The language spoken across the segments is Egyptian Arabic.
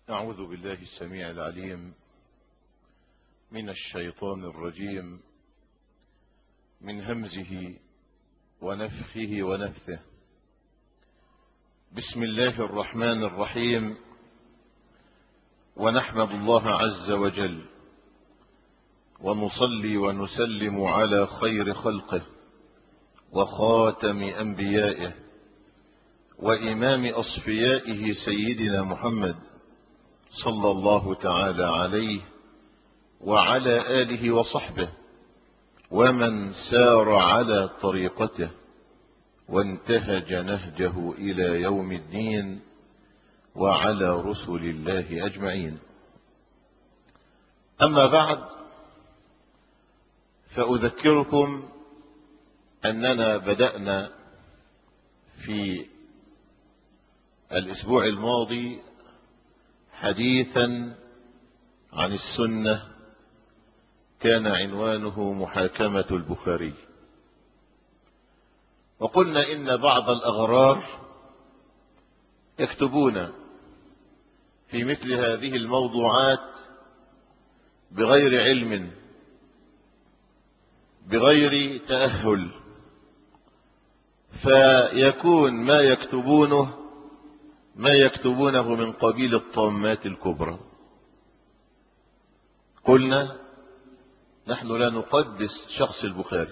أعوذ بالله السميع العليم من الشيطان الرجيم من همزه ونفخه ونفثه بسم الله الرحمن الرحيم ونحمد الله عز وجل ونصلي ونسلم على خير خلقه وخاتم أنبيائه وإمام أصفيائه سيدنا محمد صلى الله تعالى عليه وعلى آله وصحبه ومن سار على طريقته وانتهج نهجه إلى يوم الدين وعلى رسل الله أجمعين أما بعد فأذكركم أننا بدأنا في الأسبوع الماضي حديثا عن السنة كان عنوانه محاكمة البخاري وقلنا إن بعض الأغرار يكتبون في مثل هذه الموضوعات بغير علم بغير تأهل فيكون ما يكتبونه ما يكتبونه من قبيل الطامات الكبرى قلنا نحن لا نقدس شخص البخاري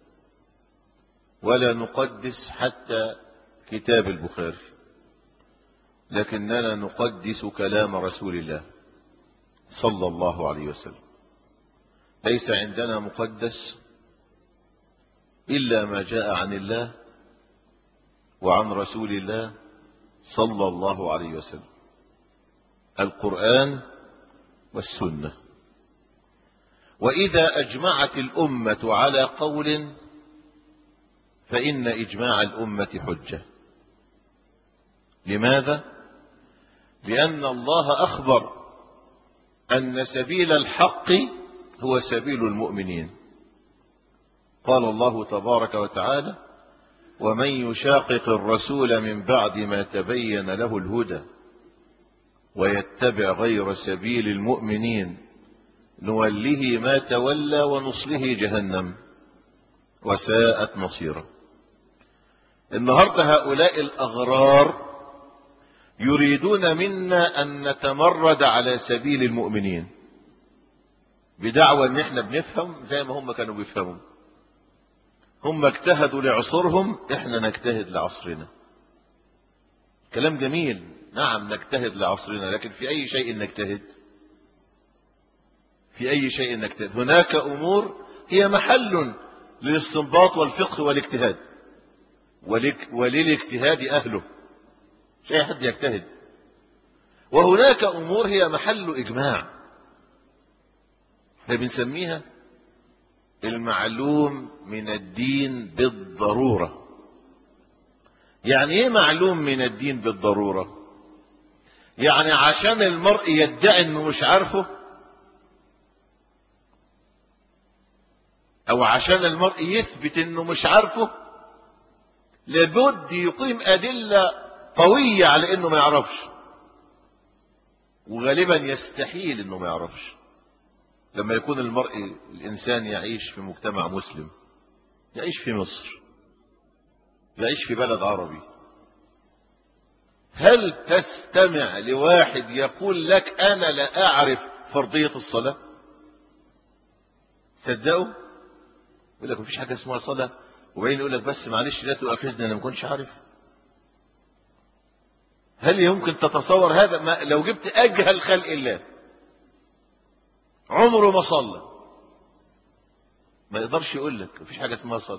ولا نقدس حتى كتاب البخاري لكننا نقدس كلام رسول الله صلى الله عليه وسلم ليس عندنا مقدس إلا ما جاء عن الله وعن رسول الله صلى الله عليه وسلم القرآن والسنة وإذا أجمعت الأمة على قول فإن إجماع الأمة حجة لماذا؟ لأن الله أخبر أن سبيل الحق هو سبيل المؤمنين قال الله تبارك وتعالى ومن يشاقق الرسول من بعد ما تبين له الهدى ويتبع غير سبيل المؤمنين نوله ما تولى ونصله جهنم وساءت مصيرا النهاردة هؤلاء الأغرار يريدون منا أن نتمرد على سبيل المؤمنين بدعوى ان احنا بنفهم زي ما هم كانوا بيفهموا هم اجتهدوا لعصرهم احنا نجتهد لعصرنا كلام جميل نعم نجتهد لعصرنا لكن في اي شيء نجتهد في اي شيء نجتهد هناك امور هي محل للاستنباط والفقه والاجتهاد وللاجتهاد اهله مش اي حد يجتهد وهناك امور هي محل اجماع احنا بنسميها المعلوم من الدين بالضرورة يعني ايه معلوم من الدين بالضرورة يعني عشان المرء يدعي انه مش عارفه او عشان المرء يثبت انه مش عارفه لابد يقيم ادلة قوية على انه ما يعرفش وغالبا يستحيل انه ما يعرفش لما يكون المرء الإنسان يعيش في مجتمع مسلم يعيش في مصر يعيش في بلد عربي هل تستمع لواحد يقول لك أنا لا أعرف فرضية الصلاة صدقوا يقول لك مفيش حاجة اسمها صلاة وبعدين يقول لك بس معلش لا تؤاخذني أنا ما كنتش عارف هل يمكن تتصور هذا ما لو جبت أجهل خلق الله عمره ما صلى ما يقدرش يقول لك مفيش حاجة اسمها صلاة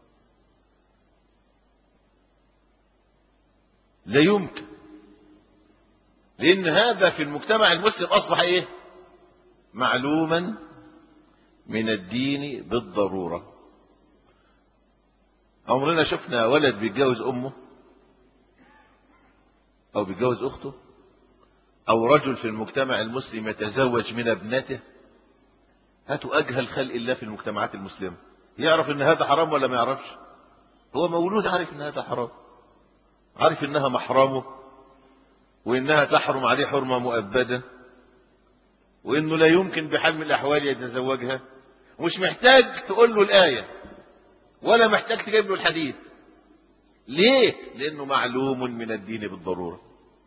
لا يمكن لأن هذا في المجتمع المسلم أصبح إيه معلوما من الدين بالضرورة عمرنا شفنا ولد بيتجوز أمه أو بيتجوز أخته أو رجل في المجتمع المسلم يتزوج من ابنته هاتوا أجهل خلق الله في المجتمعات المسلمة يعرف ان هذا حرام ولا ما يعرفش هو مولود عارف ان هذا حرام عارف انها محرمه وإنها تحرم عليه حرمة مؤبدة وإنه لا يمكن بحال من الأحوال يتزوجها مش محتاج تقول له الآية ولا محتاج تجيب له الحديث ليه لأنه معلوم من الدين بالضرورة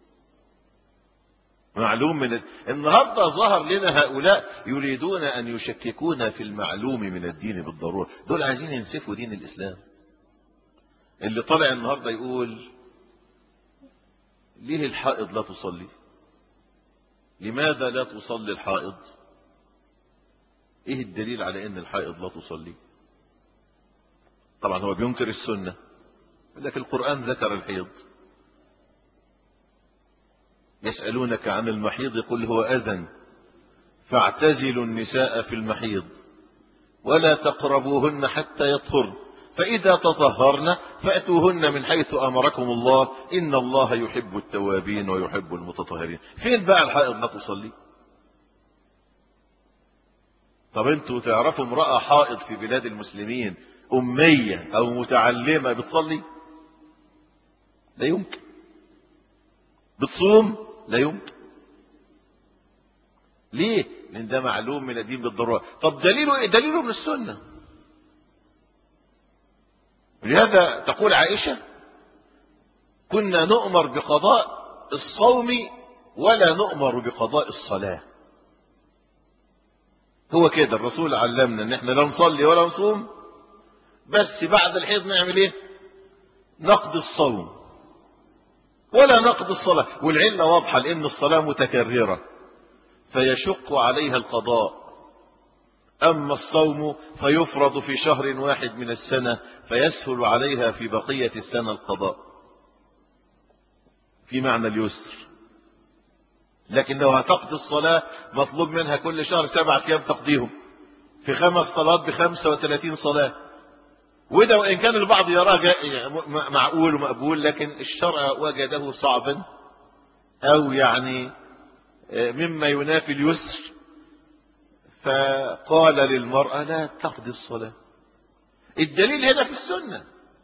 معلوم من النهارده ظهر لنا هؤلاء يريدون ان يشككون في المعلوم من الدين بالضروره دول عايزين ينسفوا دين الاسلام اللي طالع النهارده يقول ليه الحائض لا تصلي لماذا لا تصلي الحائض ايه الدليل على ان الحائض لا تصلي طبعا هو بينكر السنه لكن القران ذكر الحيض يسألونك عن المحيض قل هو أذى فاعتزلوا النساء في المحيض ولا تقربوهن حتى يطهرن فإذا تطهرن فأتوهن من حيث أمركم الله إن الله يحب التوابين ويحب المتطهرين فين بقى الحائض لا تصلي طب انتوا تعرفوا امرأة حائض في بلاد المسلمين أمية أو متعلمة بتصلي لا يمكن بتصوم لا يمكن ليه لان ده معلوم من الدين بالضروره طب دليله ايه دليله من السنه لهذا تقول عائشه كنا نؤمر بقضاء الصوم ولا نؤمر بقضاء الصلاه هو كده الرسول علمنا ان احنا لا نصلي ولا نصوم بس بعد الحيض نعمل ايه نقضي الصوم ولا نقض الصلاة والعلة واضحة لأن الصلاة متكررة فيشق عليها القضاء أما الصوم فيفرض في شهر واحد من السنة فيسهل عليها في بقية السنة القضاء في معنى اليسر لكن لو هتقضي الصلاة مطلوب منها كل شهر سبعة أيام تقضيهم في خمس صلوات بخمسة وثلاثين صلاة وده وإن كان البعض يراه معقول ومقبول لكن الشرع وجده صعبا أو يعني مما ينافي اليسر فقال للمرأة لا تقضي الصلاة الدليل هنا في السنة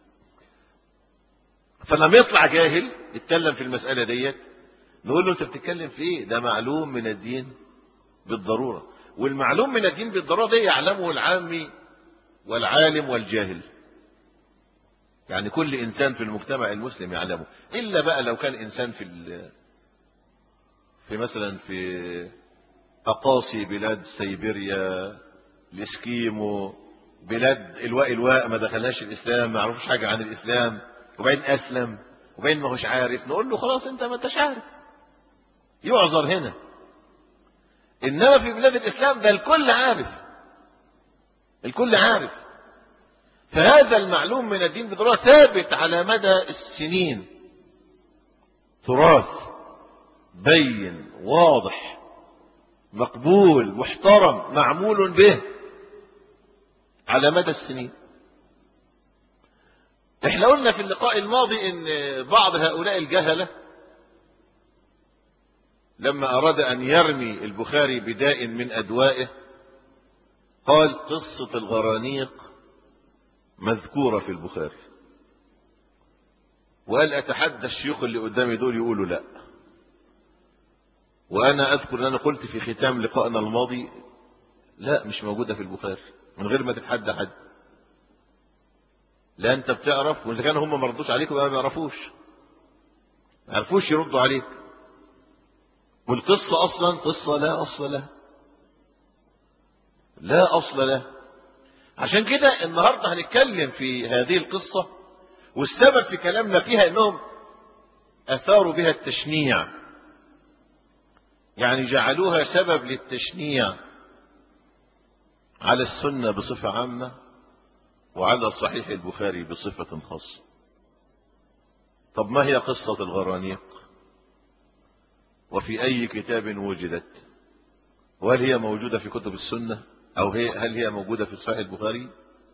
فلما يطلع جاهل يتكلم في المسألة ديت نقول له انت بتتكلم في ايه ده معلوم من الدين بالضرورة والمعلوم من الدين بالضرورة ده يعلمه العامي والعالم والجاهل يعني كل انسان في المجتمع المسلم يعلمه الا بقى لو كان انسان في في مثلا في اقاصي بلاد سيبيريا الاسكيمو بلاد الواء الواء ما دخلهاش الاسلام ما يعرفوش حاجه عن الاسلام وبعدين اسلم وبعدين ما هوش عارف نقول له خلاص انت ما انتش عارف يعذر هنا انما في بلاد الاسلام ده الكل عارف الكل عارف فهذا المعلوم من الدين بالضروره ثابت على مدى السنين تراث بين واضح مقبول محترم معمول به على مدى السنين احنا قلنا في اللقاء الماضي ان بعض هؤلاء الجهلة لما اراد ان يرمي البخاري بداء من ادوائه قال قصة الغرانيق مذكورة في البخاري وقال اتحدى الشيوخ اللي قدامي دول يقولوا لا وانا اذكر ان انا قلت في ختام لقائنا الماضي لا مش موجودة في البخاري من غير ما تتحدى حد لا انت بتعرف واذا كانوا هم ما ردوش عليك يبقى ما بيعرفوش ما عرفوش يردوا عليك والقصة اصلا قصة لا اصل لها لا اصل لها عشان كده النهاردة هنتكلم في هذه القصة والسبب في كلامنا فيها انهم اثاروا بها التشنيع يعني جعلوها سبب للتشنيع على السنة بصفة عامة وعلى صحيح البخاري بصفة خاصة طب ما هي قصة الغرانيق وفي أي كتاب وجدت وهل هي موجودة في كتب السنة أو هي هل هي موجودة في صحيح البخاري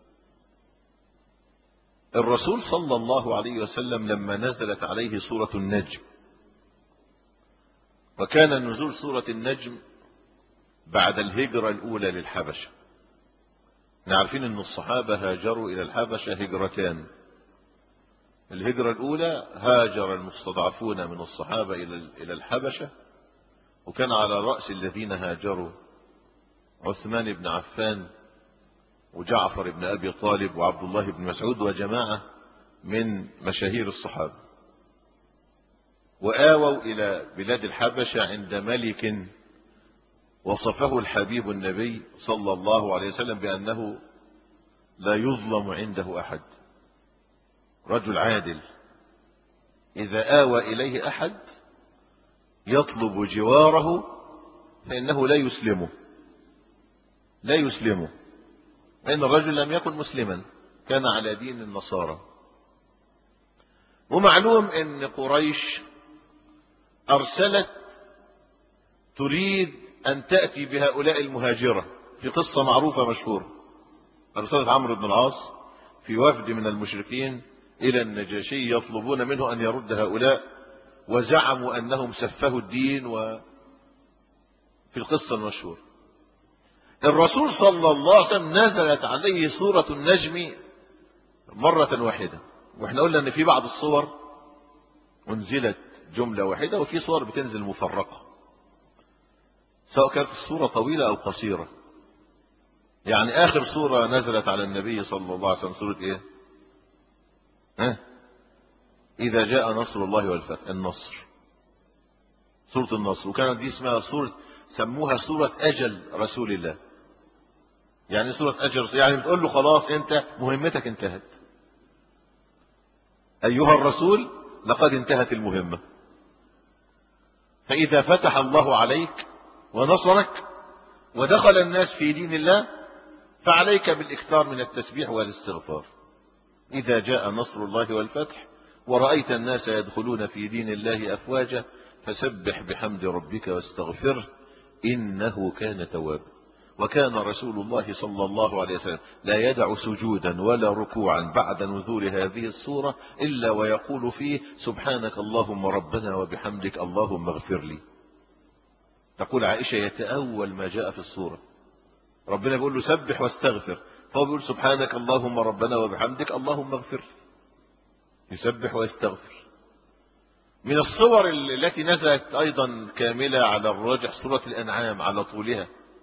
الرسول صلى الله عليه وسلم لما نزلت عليه سورة النجم وكان نزول سورة النجم بعد الهجرة الأولى للحبشة عارفين أن الصحابة هاجروا إلى الحبشة هجرتان الهجرة الأولى هاجر المستضعفون من الصحابة إلى الحبشة وكان على رأس الذين هاجروا عثمان بن عفان وجعفر بن أبي طالب وعبد الله بن مسعود وجماعة من مشاهير الصحابة وآووا إلى بلاد الحبشة عند ملك وصفه الحبيب النبي صلى الله عليه وسلم بأنه لا يظلم عنده أحد رجل عادل إذا آوى إليه أحد يطلب جواره فإنه لا يسلمه لا يسلمه لأن الرجل لم يكن مسلما كان على دين النصارى ومعلوم أن قريش أرسلت تريد أن تأتي بهؤلاء المهاجرة في قصة معروفة مشهورة أرسلت عمرو بن العاص في وفد من المشركين إلى النجاشي يطلبون منه أن يرد هؤلاء وزعموا أنهم سفهوا الدين و في القصة المشهورة الرسول صلى الله عليه وسلم نزلت عليه سورة النجم مرة واحدة واحنا قلنا ان في بعض الصور انزلت جملة واحدة وفي صور بتنزل مفرقة سواء كانت الصورة طويلة او قصيرة يعني اخر صورة نزلت على النبي صلى الله عليه وسلم سورة ايه ها اذا جاء نصر الله والفتح النصر سورة النصر وكانت دي اسمها سورة سموها سورة اجل رسول الله يعني سورة اجل يعني بتقول له خلاص انت مهمتك انتهت ايها الرسول لقد انتهت المهمة فاذا فتح الله عليك ونصرك ودخل الناس في دين الله فعليك بالاكثار من التسبيح والاستغفار إذا جاء نصر الله والفتح ورأيت الناس يدخلون في دين الله أفواجا فسبح بحمد ربك واستغفره إنه كان توابا وكان رسول الله صلى الله عليه وسلم لا يدع سجودا ولا ركوعا بعد نزول هذه الصورة إلا ويقول فيه سبحانك اللهم ربنا وبحمدك اللهم اغفر لي تقول عائشة يتأول ما جاء في الصورة ربنا بيقول له سبح واستغفر فهو بيقول سبحانك اللهم ربنا وبحمدك اللهم اغفر يسبح ويستغفر من الصور التي نزلت أيضا كاملة على الراجح سورة الأنعام على طولها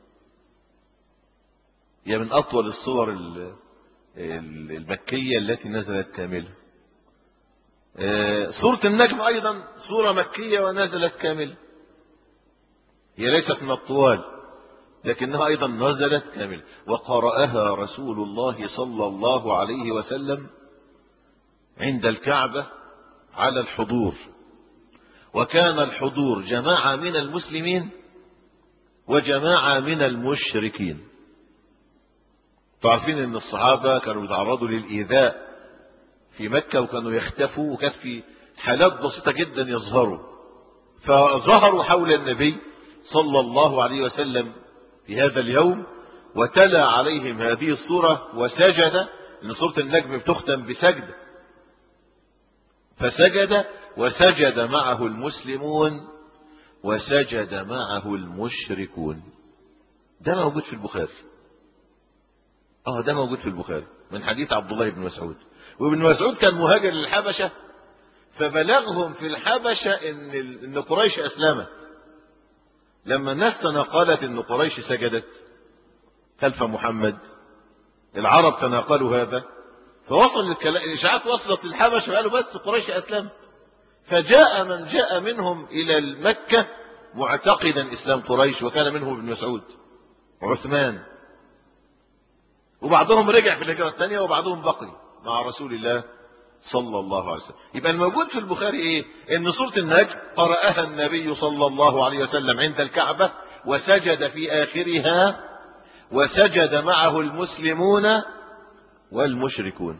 هي من أطول الصور المكية التي نزلت كاملة سورة النجم أيضا سورة مكية ونزلت كاملة هي ليست من الطوال لكنها أيضا نزلت كاملة وقرأها رسول الله صلى الله عليه وسلم عند الكعبة على الحضور وكان الحضور جماعة من المسلمين وجماعة من المشركين تعرفين ان الصحابة كانوا يتعرضوا للإيذاء في مكة وكانوا يختفوا وكانت في حالات بسيطة جدا يظهروا فظهروا حول النبي صلى الله عليه وسلم في هذا اليوم وتلا عليهم هذه الصورة وسجد ان سورة النجم بتختم بسجد فسجد وسجد معه المسلمون وسجد معه المشركون ده موجود في البخاري اه ده موجود في البخاري من حديث عبد الله بن مسعود وابن مسعود كان مهاجر للحبشة فبلغهم في الحبشة ان ان قريش اسلمت لما الناس تناقلت ان قريش سجدت خلف محمد العرب تناقلوا هذا فوصل الكلام الاشاعات وصلت للحبشه فقالوا بس قريش اسلمت فجاء من جاء منهم الى مكه معتقدا اسلام قريش وكان منهم ابن مسعود وعثمان وبعضهم رجع في الهجره الثانيه وبعضهم بقي مع رسول الله صلى الله عليه وسلم يبقى الموجود في البخاري ايه ان سورة النجم قرأها النبي صلى الله عليه وسلم عند الكعبة وسجد في آخرها وسجد معه المسلمون والمشركون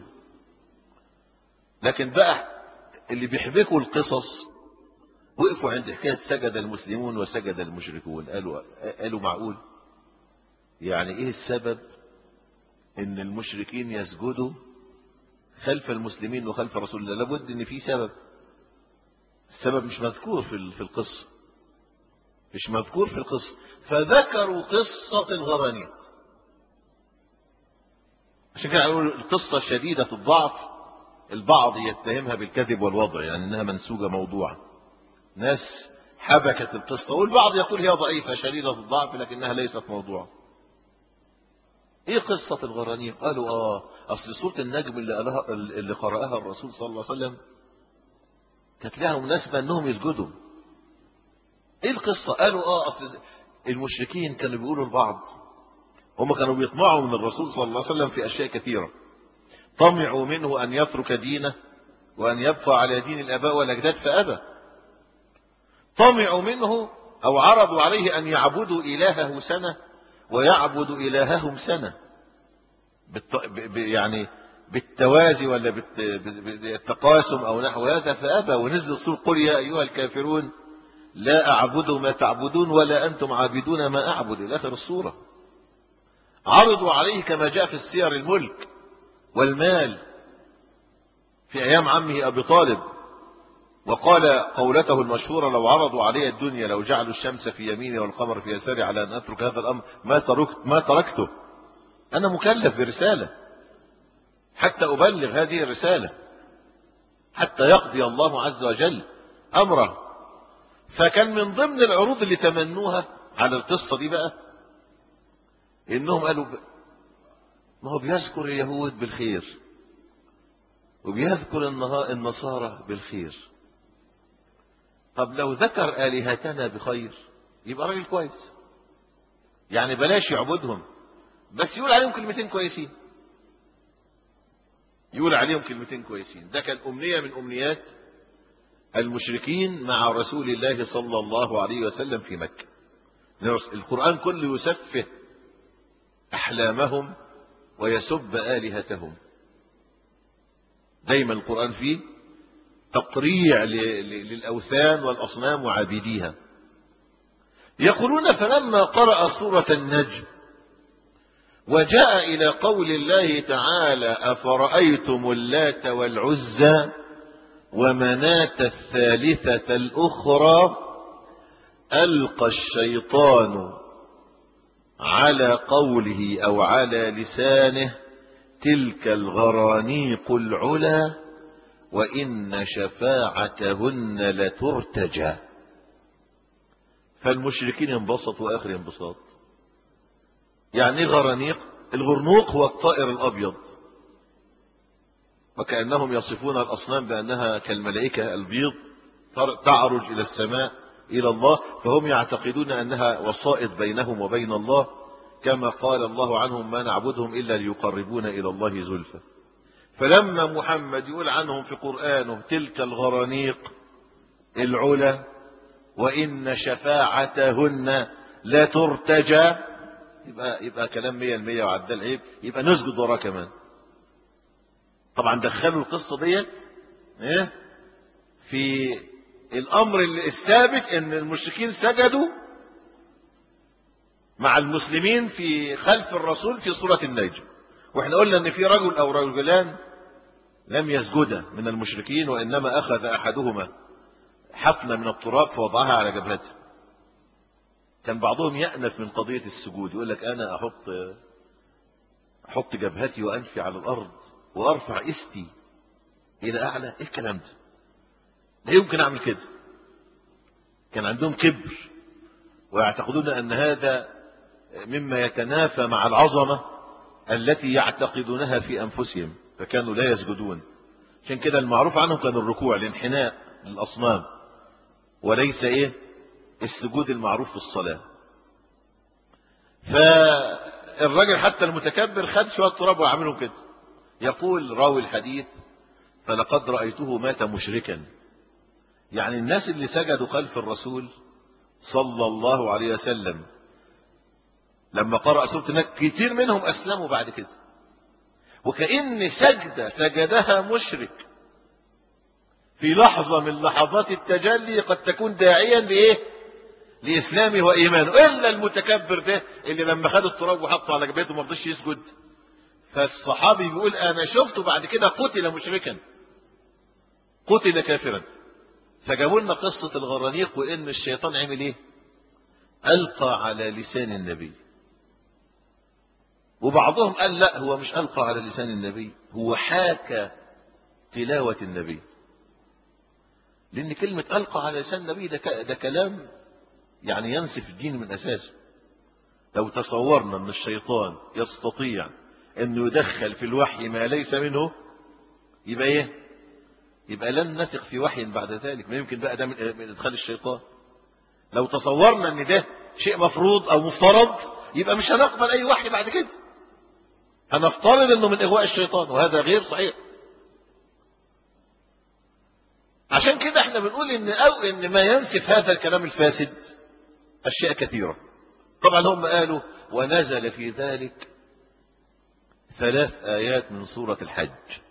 لكن بقى اللي بيحبكوا القصص وقفوا عند حكاية سجد المسلمون وسجد المشركون قالوا قالوا معقول يعني ايه السبب ان المشركين يسجدوا خلف المسلمين وخلف رسول الله لابد ان في سبب السبب مش مذكور في في القصه مش مذكور في القصه فذكروا قصه الغرانيق عشان كده قالوا القصه شديده الضعف البعض يتهمها بالكذب والوضع يعني انها منسوجة موضوعة ناس حبكت القصة والبعض يقول هي ضعيفة شديدة الضعف لكنها ليست موضوعة ايه قصة الغرانيق قالوا اه اصل سورة النجم اللي, قالها اللي قرأها الرسول صلى الله عليه وسلم كانت لها مناسبة انهم يسجدوا ايه القصة قالوا اه اصل المشركين كانوا بيقولوا لبعض هم كانوا بيطمعوا من الرسول صلى الله عليه وسلم في اشياء كثيرة طمعوا منه ان يترك دينه وان يبقى على دين الاباء والاجداد فابى طمعوا منه او عرضوا عليه ان يعبدوا الهه سنه ويعبد إلههم سنة بالت... ب... يعني بالتوازي ولا بالت... بالتقاسم أو نحو هذا فأبى ونزل صور قل يا أيها الكافرون لا أعبد ما تعبدون ولا أنتم عابدون ما أعبد إلى آخر الصورة عرضوا عليه كما جاء في السير الملك والمال في أيام عمه أبي طالب وقال قولته المشهورة لو عرضوا علي الدنيا لو جعلوا الشمس في يميني والقمر في يساري على أن أترك هذا الأمر ما, تركت ما تركته أنا مكلف برسالة حتى أبلغ هذه الرسالة حتى يقضي الله عز وجل أمره فكان من ضمن العروض اللي تمنوها على القصة دي بقى إنهم قالوا ما هو بيذكر اليهود بالخير وبيذكر النصارى بالخير طب لو ذكر آلهتنا بخير يبقى راجل كويس يعني بلاش يعبدهم بس يقول عليهم كلمتين كويسين يقول عليهم كلمتين كويسين ده كان أمنية من أمنيات المشركين مع رسول الله صلى الله عليه وسلم في مكة القرآن كله يسفه أحلامهم ويسب آلهتهم دايما القرآن فيه تقريع للأوثان والأصنام وعابديها يقولون فلما قرأ سورة النجم وجاء إلى قول الله تعالى أفرأيتم اللات والعزى ومناة الثالثة الأخرى ألقى الشيطان على قوله أو على لسانه تلك الغرانيق العلا وإن شفاعتهن لترتجى فالمشركين انبسطوا آخر انبساط يعني غرانيق الغرنوق هو الطائر الأبيض وكأنهم يصفون الأصنام بأنها كالملائكة البيض تعرج إلى السماء إلى الله فهم يعتقدون أنها وسائط بينهم وبين الله كما قال الله عنهم ما نعبدهم إلا ليقربونا إلى الله زلفى فلما محمد يقول عنهم في قرآنه تلك الغرانيق العلا وإن شفاعتهن لا ترتجى يبقى, يبقى كلام مية المية وعدى العيب يبقى نسجد وراه كمان طبعا دخلوا القصة ديت ايه في الامر الثابت ان المشركين سجدوا مع المسلمين في خلف الرسول في سورة النجم واحنا قلنا ان في رجل او رجلان لم يسجدا من المشركين وانما اخذ احدهما حفنة من التراب فوضعها على جبهته كان بعضهم يأنف من قضية السجود يقول لك انا احط احط جبهتي وانفي على الارض وارفع استي الى اعلى ايه الكلام ده لا يمكن اعمل كده كان عندهم كبر ويعتقدون ان هذا مما يتنافى مع العظمة التي يعتقدونها في انفسهم فكانوا لا يسجدون عشان كده المعروف عنهم كان الركوع الانحناء للاصنام وليس ايه السجود المعروف في الصلاة فالراجل حتى المتكبر خد شوية تراب وعملهم كده يقول راوي الحديث فلقد رأيته مات مشركا يعني الناس اللي سجدوا خلف الرسول صلى الله عليه وسلم لما قرأ سورة النجم كتير منهم أسلموا بعد كده وكأن سجدة سجدها مشرك في لحظة من لحظات التجلي قد تكون داعيا لإيه لإسلامه وإيمانه إلا المتكبر ده اللي لما خد التراب وحطه على جبهته ما رضيش يسجد فالصحابي بيقول أنا شفته بعد كده قتل مشركا قتل كافرا فجابوا لنا قصة الغرانيق وإن الشيطان عمل إيه ألقى على لسان النبي وبعضهم قال لا هو مش ألقى على لسان النبي هو حاكى تلاوة النبي لأن كلمة ألقى على لسان النبي ده, ده كلام يعني ينسف الدين من أساسه لو تصورنا أن الشيطان يستطيع أنه يدخل في الوحي ما ليس منه يبقى إيه يبقى لن نثق في وحي بعد ذلك ما يمكن بقى ده من إدخال الشيطان لو تصورنا أن ده شيء مفروض أو مفترض يبقى مش هنقبل أي وحي بعد كده هنفترض أنه من إغواء الشيطان وهذا غير صحيح عشان كده احنا بنقول ان او ان ما ينسف هذا الكلام الفاسد اشياء كثيرة طبعا هم قالوا ونزل في ذلك ثلاث ايات من سورة الحج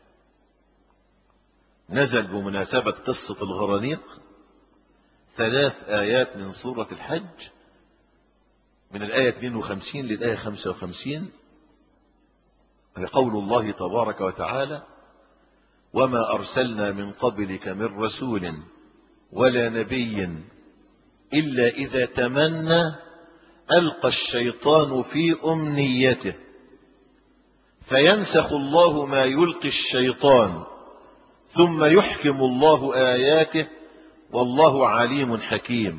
نزل بمناسبة قصة الغرانيق ثلاث آيات من سورة الحج من الآية 52 للآية 55 هي قول الله تبارك وتعالى وما أرسلنا من قبلك من رسول ولا نبي إلا إذا تمنى ألقى الشيطان في أمنيته فينسخ الله ما يلقي الشيطان ثم يحكم الله آياته والله عليم حكيم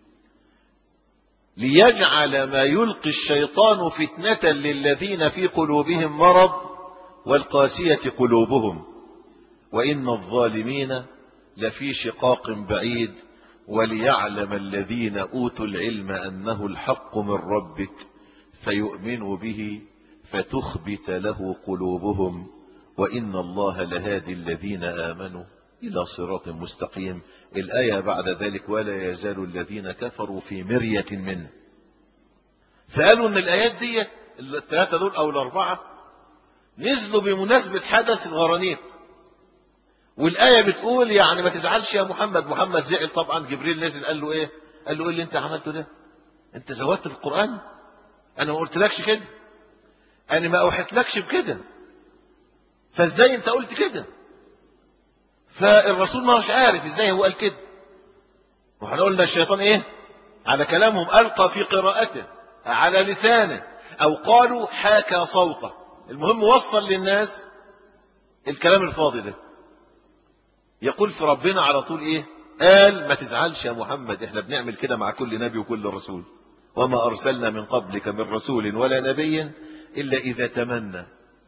ليجعل ما يلقي الشيطان فتنة للذين في قلوبهم مرض والقاسية قلوبهم وإن الظالمين لفي شقاق بعيد وليعلم الذين أوتوا العلم أنه الحق من ربك فيؤمنوا به فتخبت له قلوبهم وإن الله لهادي الذين آمنوا إلى صراط مستقيم الآية بعد ذلك ولا يزال الذين كفروا في مرية منه فقالوا أن الآيات دي الثلاثة دول أو الأربعة نزلوا بمناسبة حدث الغرانيق والآية بتقول يعني ما تزعلش يا محمد محمد زعل طبعا جبريل نزل قال له ايه قال له ايه اللي انت عملته ده انت زودت في القرآن انا ما قلتلكش كده انا ما اوحيتلكش بكده فازاي انت قلت كده فالرسول ما هوش عارف ازاي هو قال كده واحنا قلنا الشيطان ايه على كلامهم القى في قراءته على لسانه او قالوا حاكى صوته المهم وصل للناس الكلام الفاضي ده يقول في ربنا على طول ايه قال ما تزعلش يا محمد احنا بنعمل كده مع كل نبي وكل رسول وما ارسلنا من قبلك من رسول ولا نبي الا اذا تمنى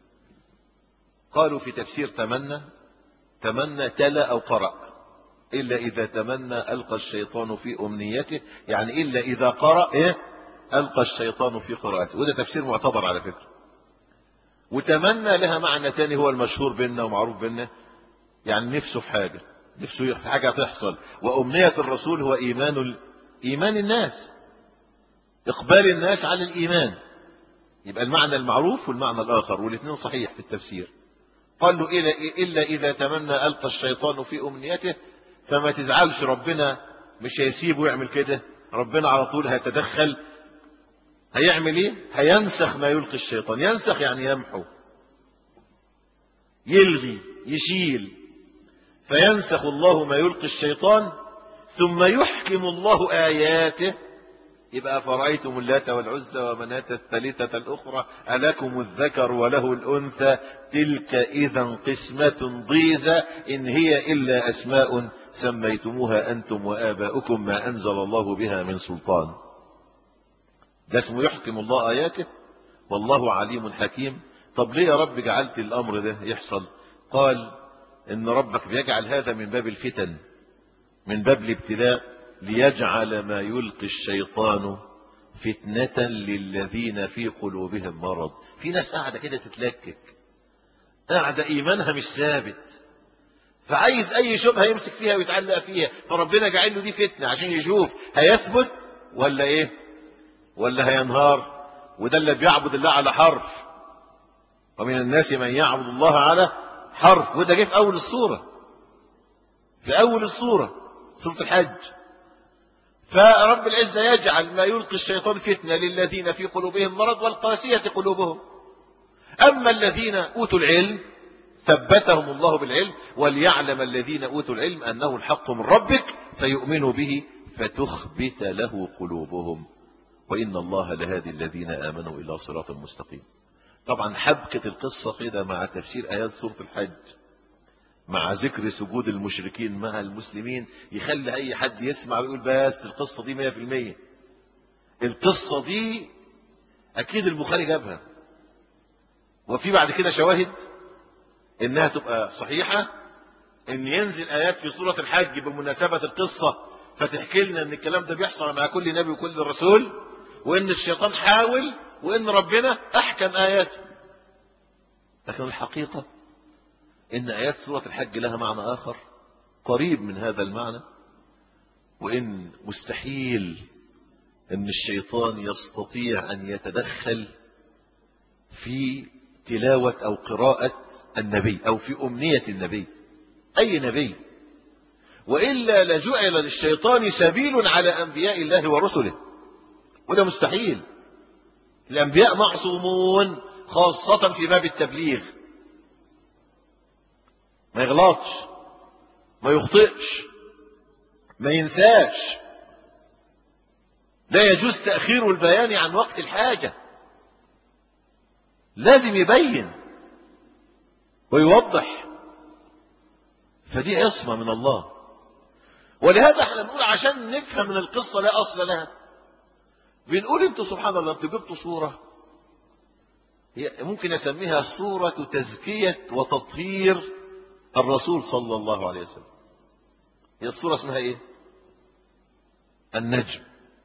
قالوا في تفسير تمنى تمنى تلا او قرأ الا اذا تمنى القى الشيطان في امنيته يعني الا اذا قرأ ايه القى الشيطان في قراءته وده تفسير معتبر على فكرة وتمنى لها معنى تاني هو المشهور بيننا ومعروف بيننا يعني نفسه في حاجة نفسه في حاجة تحصل وأمنية الرسول هو إيمان ال... إيمان الناس إقبال الناس على الإيمان يبقى المعنى المعروف والمعنى الآخر والاثنين صحيح في التفسير قال له إلا, إلا إذا تمنى ألقى الشيطان في أمنيته فما تزعلش ربنا مش هيسيبه يعمل كده ربنا على طول هيتدخل هيعمل ايه هينسخ ما يلقي الشيطان ينسخ يعني يمحو يلغي يشيل فينسخ الله ما يلقي الشيطان ثم يحكم الله آياته يبقى فرأيتم اللات والعزى ومناة الثالثة الأخرى ألكم الذكر وله الأنثى تلك إذا قسمة ضيزى إن هي إلا أسماء سميتموها أنتم وآباؤكم ما أنزل الله بها من سلطان ده اسمه يحكم الله آياته والله عليم حكيم طب ليه يا رب جعلت الأمر ده يحصل قال إن ربك بيجعل هذا من باب الفتن من باب الابتلاء ليجعل ما يلقي الشيطان فتنة للذين في قلوبهم مرض في ناس قاعدة كده تتلكك قاعدة إيمانها مش ثابت فعايز أي شبهة يمسك فيها ويتعلق فيها فربنا جعل له دي فتنة عشان يشوف هيثبت ولا إيه ولا هينهار وده اللي بيعبد الله على حرف ومن الناس من يعبد الله على حرف وده جه في أول الصورة في أول الصورة سورة الحج فرب العزة يجعل ما يلقي الشيطان فتنة للذين في قلوبهم مرض والقاسية قلوبهم أما الذين أوتوا العلم ثبتهم الله بالعلم وليعلم الذين أوتوا العلم أنه الحق من ربك فيؤمنوا به فتخبت له قلوبهم وإن الله لهادي الذين آمنوا إلى صراط مستقيم طبعا حبكة القصة كده مع تفسير آيات سورة الحج مع ذكر سجود المشركين مع المسلمين يخلي اي حد يسمع ويقول بس القصة دي مية في المية القصة دي اكيد البخاري جابها وفي بعد كده شواهد انها تبقى صحيحة ان ينزل ايات في سورة الحج بمناسبة القصة فتحكي لنا ان الكلام ده بيحصل مع كل نبي وكل رسول وان الشيطان حاول وان ربنا احكم اياته لكن الحقيقة ان ايات سورة الحج لها معنى اخر قريب من هذا المعنى وان مستحيل ان الشيطان يستطيع ان يتدخل في تلاوة او قراءة النبي او في امنية النبي اي نبي وإلا لجعل للشيطان سبيل على أنبياء الله ورسله وده مستحيل الأنبياء معصومون خاصة في باب التبليغ ما يغلطش ما يخطئش ما ينساش لا يجوز تأخير البيان عن وقت الحاجة لازم يبين ويوضح فدي عصمة من الله ولهذا احنا بنقول عشان نفهم من القصة لا أصل لها بنقول انتوا سبحان الله انتوا جبتوا صورة هي ممكن اسميها صورة تزكية وتطهير الرسول صلى الله عليه وسلم هي الصورة اسمها ايه النجم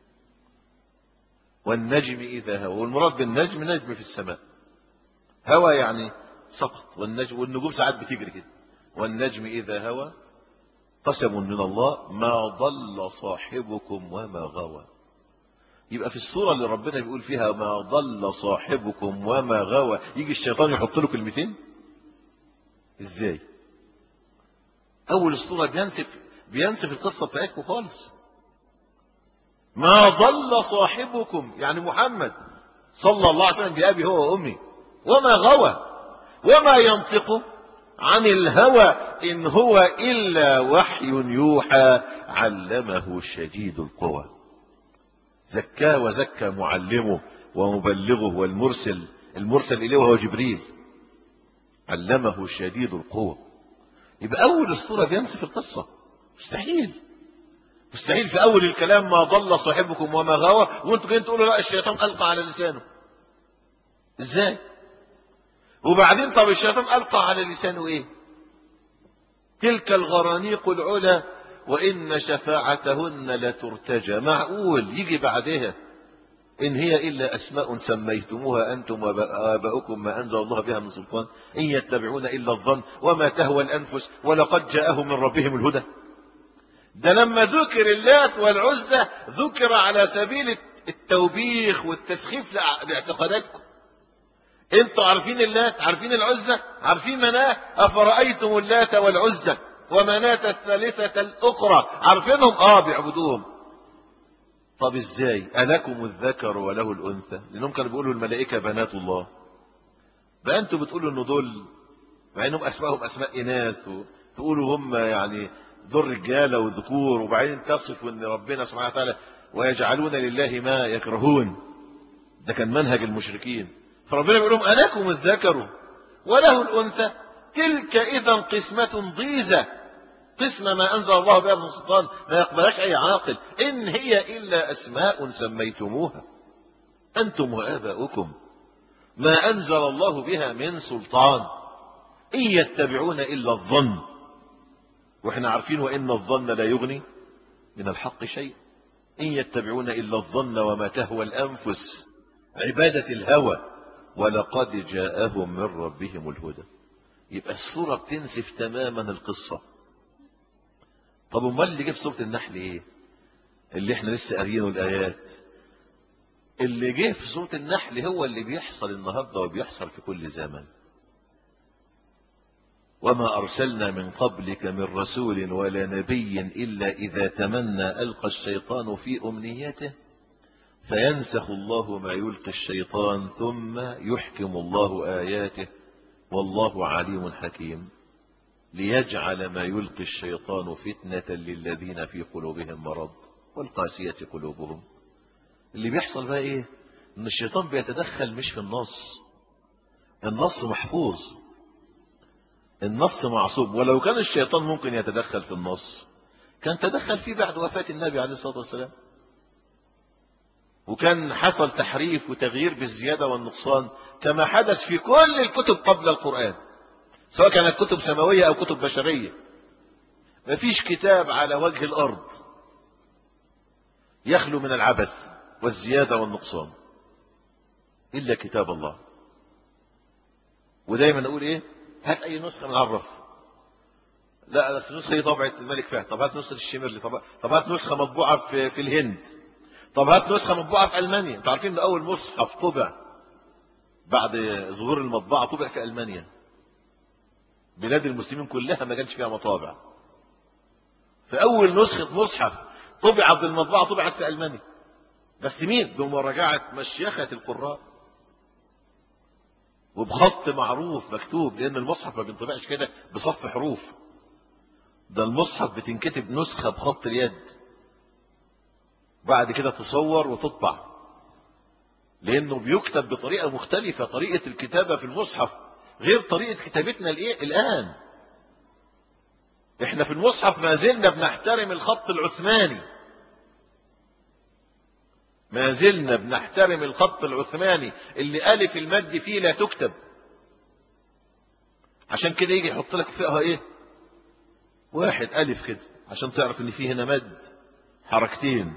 والنجم إذا هوى والمراد بالنجم نجم في السماء هوى يعني سقط والنجم والنجوم ساعات بتجري كده والنجم إذا هوى قسم من الله ما ضل صاحبكم وما غوى يبقى في الصورة اللي ربنا بيقول فيها ما ضل صاحبكم وما غوى يجي الشيطان يحط له كلمتين ازاي اول الصورة بينسف بينسف القصة بتاعتكم خالص ما ضل صاحبكم يعني محمد صلى الله عليه وسلم بأبي هو وأمي وما غوى وما ينطق عن الهوى إن هو إلا وحي يوحى علمه شديد القوى زكاه وزكى معلمه ومبلغه والمرسل المرسل إليه وهو جبريل علمه شديد القوى يبقى أول الصورة بينسف القصة مستحيل مستحيل في أول الكلام ما ضل صاحبكم وما غوى وانتوا جايين تقولوا لا الشيطان ألقى على لسانه ازاي وبعدين طب الشيطان ألقى على لسانه ايه تلك الغرانيق العلا وإن شفاعتهن لترتجى معقول يجي بعدها إن هي إلا أسماء سميتموها أنتم وآباؤكم ما أنزل الله بها من سلطان إن يتبعون إلا الظن وما تهوى الأنفس ولقد جاءهم من ربهم الهدى ده لما ذكر اللات والعزة ذكر على سبيل التوبيخ والتسخيف لاعتقاداتكم انتوا عارفين اللات عارفين العزة عارفين مناه أفرأيتم اللات والعزة ومناة الثالثة الأخرى عارفينهم اه بيعبدوهم طب ازاي ألكم الذكر وله الأنثى لأنهم كانوا بيقولوا الملائكة بنات الله بقى انتوا بتقولوا انه دول مع انهم اسمائهم اسماء اناث تقولوا هم يعني دول رجاله وذكور وبعدين تصفوا ان ربنا سبحانه وتعالى ويجعلون لله ما يكرهون ده كان منهج المشركين فربنا بيقول لهم ألكم الذكر وله الأنثى تلك إذا قسمة ضيزة قسمة ما أنزل الله بها من سلطان ما يقبلش أي عاقل إن هي إلا أسماء سميتموها أنتم وآباؤكم ما أنزل الله بها من سلطان إن يتبعون إلا الظن وإحنا عارفين وإن الظن لا يغني من الحق شيء إن يتبعون إلا الظن وما تهوى الأنفس عبادة الهوى ولقد جاءهم من ربهم الهدى يبقى الصورة بتنسف تماما القصة طب امال اللي جه في سورة النحل ايه اللي احنا لسه قاريينه الايات اللي جه في سورة النحل هو اللي بيحصل النهاردة وبيحصل في كل زمن وما أرسلنا من قبلك من رسول ولا نبي إلا إذا تمنى ألقى الشيطان في أمنيته فينسخ الله ما يلقي الشيطان ثم يحكم الله آياته والله عليم حكيم ليجعل ما يلقي الشيطان فتنة للذين في قلوبهم مرض والقاسية قلوبهم اللي بيحصل بقى ايه ان الشيطان بيتدخل مش في النص النص محفوظ النص معصوب ولو كان الشيطان ممكن يتدخل في النص كان تدخل فيه بعد وفاة النبي عليه الصلاة والسلام وكان حصل تحريف وتغيير بالزيادة والنقصان كما حدث في كل الكتب قبل القرآن سواء كانت كتب سماوية أو كتب بشرية ما فيش كتاب على وجه الأرض يخلو من العبث والزيادة والنقصان إلا كتاب الله ودايما أقول إيه هات أي نسخة من عرف لا بس النسخة دي طبعت الملك فهد طب هات نسخة الشمرلي طب, طب هات نسخة مطبوعة في, في الهند طب هات نسخة مطبوعة في ألمانيا انتوا عارفين ان أول مصحف طبع بعد ظهور المطبعة طبع في ألمانيا بلاد المسلمين كلها ما كانش فيها مطابع فأول نسخة مصحف طبعت بالمطبعة طبعت في ألمانيا بس مين بمراجعة مشيخة القراء وبخط معروف مكتوب لأن المصحف ما بينطبعش كده بصف حروف ده المصحف بتنكتب نسخة بخط اليد بعد كده تصور وتطبع لأنه بيكتب بطريقة مختلفة طريقة الكتابة في المصحف غير طريقة كتابتنا الآن احنا في المصحف ما زلنا بنحترم الخط العثماني ما زلنا بنحترم الخط العثماني اللي ألف المد فيه لا تكتب عشان كده يجي يحط لك فيها ايه واحد ألف كده عشان تعرف ان فيه هنا مد حركتين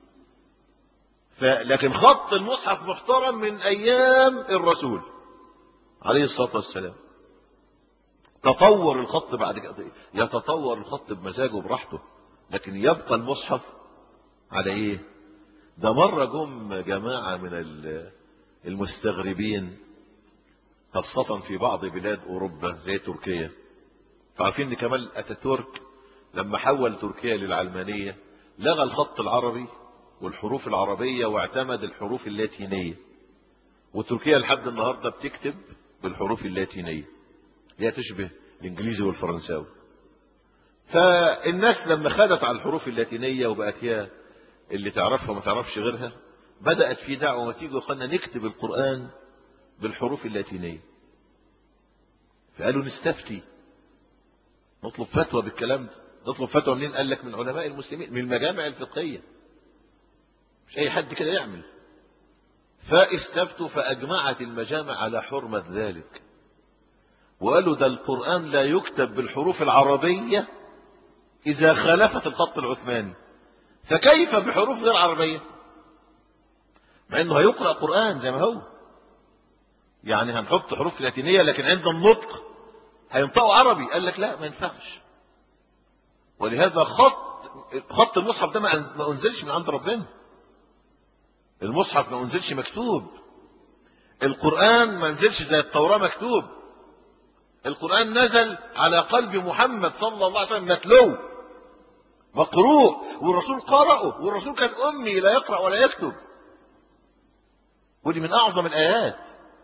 لكن خط المصحف محترم من أيام الرسول عليه الصلاة والسلام تطور الخط بعد كده يتطور الخط بمزاجه براحته لكن يبقى المصحف على ايه ده مرة جم جماعة من المستغربين خاصة في بعض بلاد أوروبا زي تركيا فعارفين ان كمال أتاتورك لما حول تركيا للعلمانية لغى الخط العربي والحروف العربية واعتمد الحروف اللاتينية وتركيا لحد النهاردة بتكتب بالحروف اللاتينية هي تشبه الانجليزي والفرنساوي فالناس لما خدت على الحروف اللاتينية وبقت هي اللي تعرفها وما تعرفش غيرها بدأت في دعوة ما تيجي وقالنا نكتب القرآن بالحروف اللاتينية فقالوا نستفتي نطلب فتوى بالكلام ده نطلب فتوى منين قال لك من علماء المسلمين من المجامع الفقهية مش أي حد كده يعمل فاستفتوا فأجمعت المجامع على حرمة ذلك وقالوا ده القرآن لا يكتب بالحروف العربية إذا خالفت الخط العثماني فكيف بحروف غير عربية مع انه هيقرأ قرآن زي ما هو يعني هنحط حروف لاتينية لكن عند النطق هينطقوا عربي قال لك لا ما ينفعش ولهذا خط خط المصحف ده ما انزلش من عند ربنا المصحف ما انزلش مكتوب القرآن ما نزلش زي التوراة مكتوب القرآن نزل على قلب محمد صلى الله عليه وسلم متلو مقروء والرسول قرأه والرسول كان أمي لا يقرأ ولا يكتب ودي من أعظم الآيات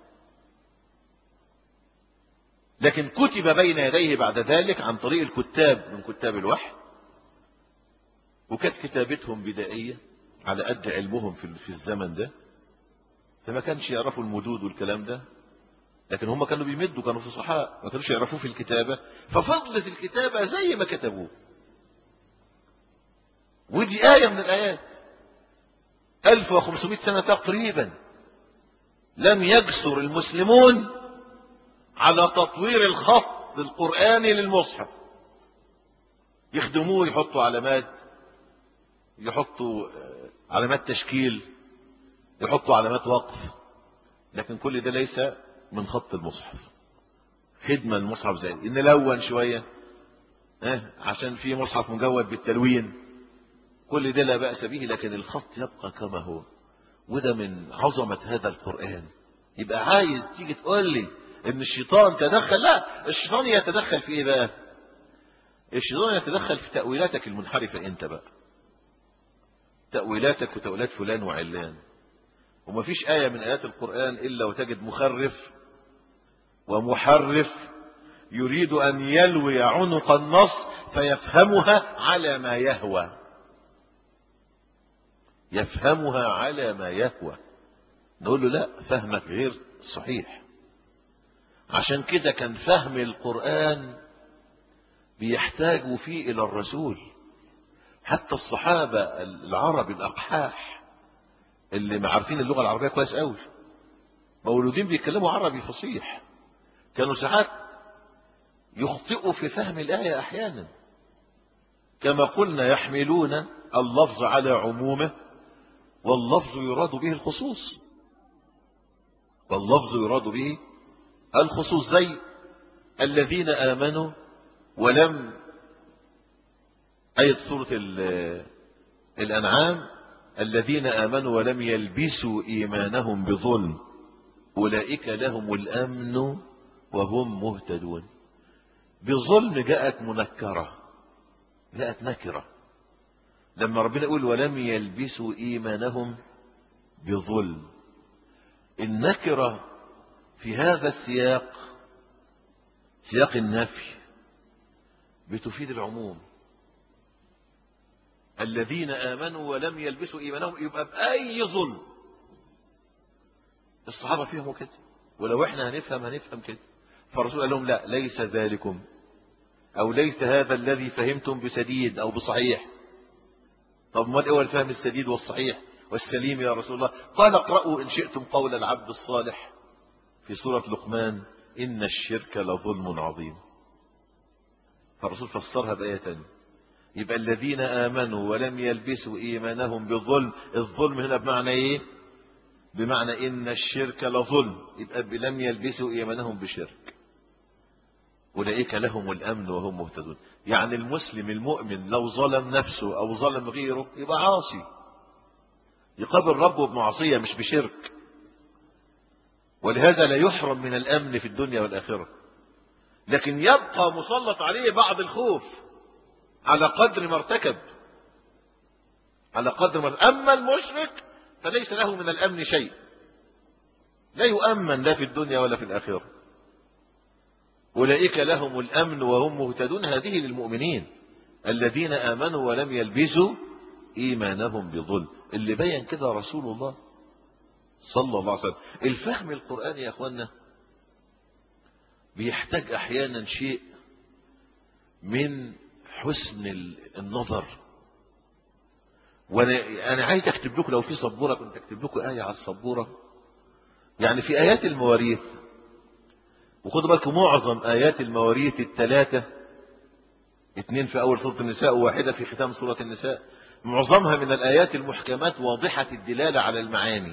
لكن كتب بين يديه بعد ذلك عن طريق الكتاب من كتاب الوحي وكانت كتابتهم بدائية على قد علمهم في الزمن ده فما كانش يعرفوا المدود والكلام ده لكن هم كانوا بيمدوا كانوا فصحاء ما كانوش يعرفوه في الكتابة ففضلت الكتابة زي ما كتبوه ودي آية من الآيات 1500 سنة تقريبا لم يجسر المسلمون على تطوير الخط القرآني للمصحف يخدموه يحطوا علامات يحطوا علامات تشكيل يحطوا علامات وقف لكن كل ده ليس من خط المصحف خدمة المصحف زي نلون شوية اه عشان في مصحف مجود بالتلوين كل ده لا بأس به لكن الخط يبقى كما هو وده من عظمة هذا القرآن يبقى عايز تيجي تقول لي ان الشيطان تدخل لا الشيطان يتدخل في ايه بقى الشيطان يتدخل في تأويلاتك المنحرفة انت بقى تأويلاتك وتأويلات فلان وعلان وما فيش آية من آيات القرآن إلا وتجد مخرف ومحرف يريد أن يلوي عنق النص فيفهمها على ما يهوى يفهمها على ما يهوى نقول له لا فهمك غير صحيح عشان كده كان فهم القرآن بيحتاجوا فيه إلى الرسول حتى الصحابة العرب الأقحاح اللي ما عارفين اللغة العربية كويس قوي مولودين بيتكلموا عربي فصيح كانوا ساعات يخطئوا في فهم الآية أحيانا كما قلنا يحملون اللفظ على عمومه واللفظ يراد به الخصوص واللفظ يراد به الخصوص زي الذين آمنوا ولم آية سورة الأنعام الذين آمنوا ولم يلبسوا إيمانهم بظلم أولئك لهم الأمن وهم مهتدون بظلم جاءت منكرة جاءت نكرة لما ربنا يقول ولم يلبسوا إيمانهم بظلم النكرة في هذا السياق سياق النفي بتفيد العموم الذين آمنوا ولم يلبسوا إيمانهم يبقى بأي ظلم الصحابة فيهم كده ولو احنا هنفهم هنفهم كده فالرسول قال لهم لا ليس ذلكم أو ليس هذا الذي فهمتم بسديد أو بصحيح طب ما هو الفهم السديد والصحيح والسليم يا رسول الله قال اقرأوا إن شئتم قول العبد الصالح في سورة لقمان إن الشرك لظلم عظيم فالرسول فسرها بآية تانية يبقى الذين آمنوا ولم يلبسوا إيمانهم بالظلم الظلم هنا بمعنى إيه بمعنى إن الشرك لظلم يبقى لم يلبسوا إيمانهم بشرك أولئك لهم الأمن وهم مهتدون يعني المسلم المؤمن لو ظلم نفسه أو ظلم غيره يبقى عاصي يقابل ربه بمعصية مش بشرك ولهذا لا يحرم من الأمن في الدنيا والآخرة لكن يبقى مسلط عليه بعض الخوف على قدر ما ارتكب على قدر ما أما المشرك فليس له من الأمن شيء لا يؤمن لا في الدنيا ولا في الآخرة أولئك لهم الأمن وهم مهتدون هذه للمؤمنين الذين آمنوا ولم يلبسوا إيمانهم بظلم اللي بين كده رسول الله صلى الله عليه وسلم الفهم القرآني يا أخوانا بيحتاج أحيانا شيء من حسن النظر وانا انا عايز اكتب لكم لو في سبوره كنت اكتب لكم ايه على السبوره يعني في ايات المواريث وخدوا بالكم معظم ايات المواريث الثلاثه اثنين في اول سوره النساء وواحده في ختام سوره النساء معظمها من الايات المحكمات واضحه الدلاله على المعاني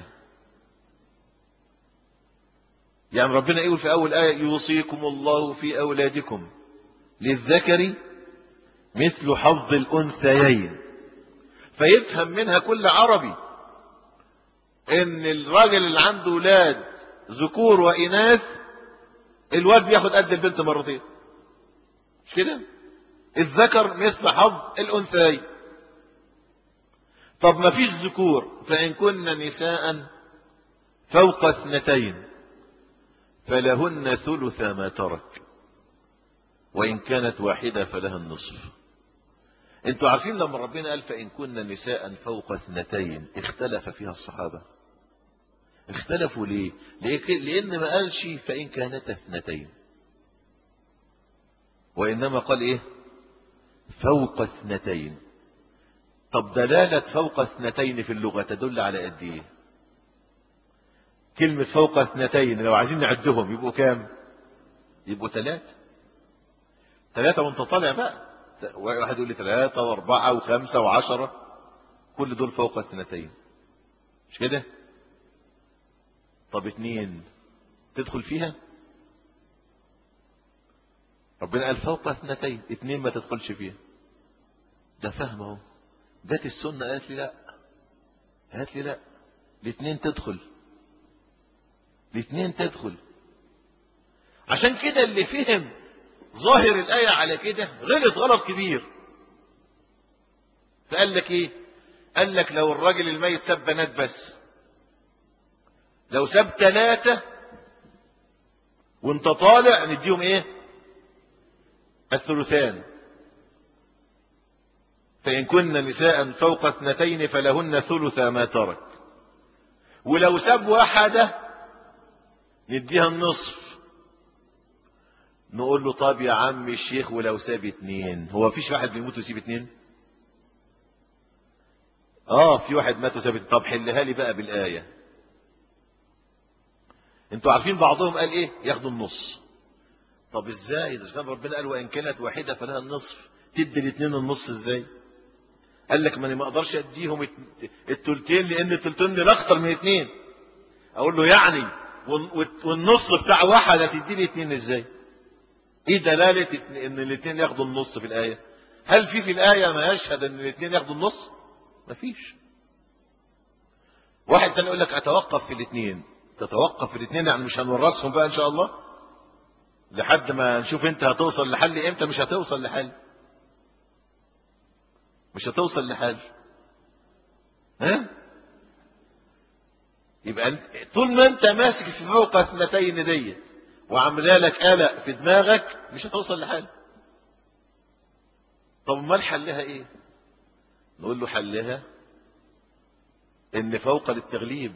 يعني ربنا يقول في اول ايه يوصيكم الله في اولادكم للذكر مثل حظ الانثيين فيفهم منها كل عربي ان الراجل اللي عنده ولاد ذكور واناث الواد بياخد قد البنت مرتين مش كده الذكر مثل حظ الانثيين طب ما فيش ذكور فان كن نساء فوق اثنتين فلهن ثلث ما ترك وان كانت واحده فلها النصف انتوا عارفين لما ربنا قال فإن كنا نساء فوق اثنتين اختلف فيها الصحابة اختلفوا ليه لأن ما قالش فإن كانت اثنتين وإنما قال إيه فوق اثنتين طب دلالة فوق اثنتين في اللغة تدل على قد إيه كلمة فوق اثنتين لو عايزين نعدهم يبقوا كام يبقوا ثلاثة ثلاثة وانت طالع بقى واحد يقول لي ثلاثة واربعة وخمسة وعشرة كل دول فوق اثنتين مش كده طب اتنين تدخل فيها ربنا قال فوق اثنتين اتنين ما تدخلش فيها ده فهم اهو جت السنة قالت لي لا قالت لي لا الاتنين تدخل الاتنين تدخل عشان كده اللي فهم ظاهر الآية على كده غلط غلط كبير فقال لك ايه قال لك لو الراجل الميت ساب بنات بس لو ساب ثلاثة وانت طالع نديهم ايه الثلثان فإن كن نساء فوق اثنتين فلهن ثلث ما ترك ولو ساب واحدة نديها النصف نقول له طب يا عم الشيخ ولو ساب اتنين هو فيش واحد بيموت ويسيب اتنين اه في واحد مات وساب اتنين طب حلها لي بقى بالآية انتوا عارفين بعضهم قال ايه ياخدوا النص طب ازاي ده كان ربنا قال وان كانت واحدة فلها النصف تدي الاثنين النص ازاي قال لك ما انا ما اقدرش اديهم التلتين لان التلتين دول اكتر من اثنين اقول له يعني والنص بتاع واحد هتدي لي اثنين ازاي ايه دلالة ان الاثنين ياخدوا النص في الاية هل في في الاية ما يشهد ان الاثنين ياخدوا النص مفيش واحد تاني يقول لك اتوقف في الاثنين تتوقف في الاثنين يعني مش هنورثهم بقى ان شاء الله لحد ما نشوف انت هتوصل لحل امتى مش هتوصل لحل مش هتوصل لحل ها يبقى انت طول ما انت ماسك في فوق اثنتين ديت وعامله لك قلق في دماغك مش هتوصل لحل طب امال حلها ايه نقول له حلها ان فوق للتغليب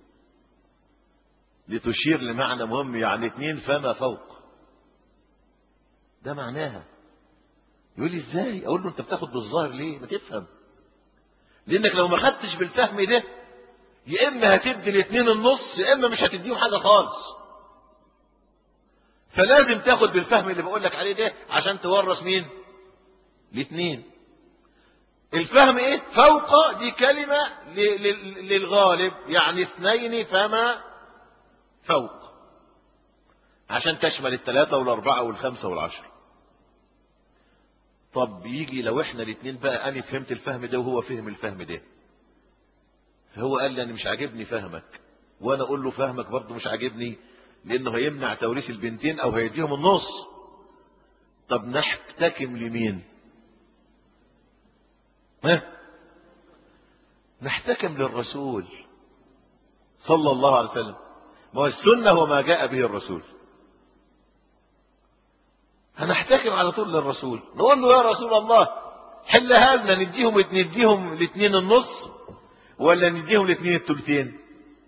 لتشير لمعنى مهم يعني اتنين فما فوق ده معناها يقول لي ازاي اقول له انت بتاخد بالظاهر ليه ما تفهم لانك لو ما خدتش بالفهم ده يا اما هتدي الاثنين النص يا اما مش هتديهم حاجه خالص فلازم تاخد بالفهم اللي بقول لك عليه ده عشان تورث مين الاثنين الفهم ايه فوق دي كلمة للغالب يعني اثنين فما فوق عشان تشمل الثلاثة والاربعة والخمسة والعشرة طب يجي لو احنا الاثنين بقى انا فهمت الفهم ده وهو فهم الفهم ده فهو قال لي انا مش عاجبني فهمك وانا اقول له فهمك برضه مش عاجبني لانه هيمنع توريث البنتين او هيديهم النص طب نحتكم لمين ها نحتكم للرسول صلى الله عليه وسلم ما هو السنة هو ما جاء به الرسول هنحتكم على طول للرسول نقول له يا رسول الله حلها لنا نديهم نديهم الاثنين النص ولا نديهم الاثنين الثلثين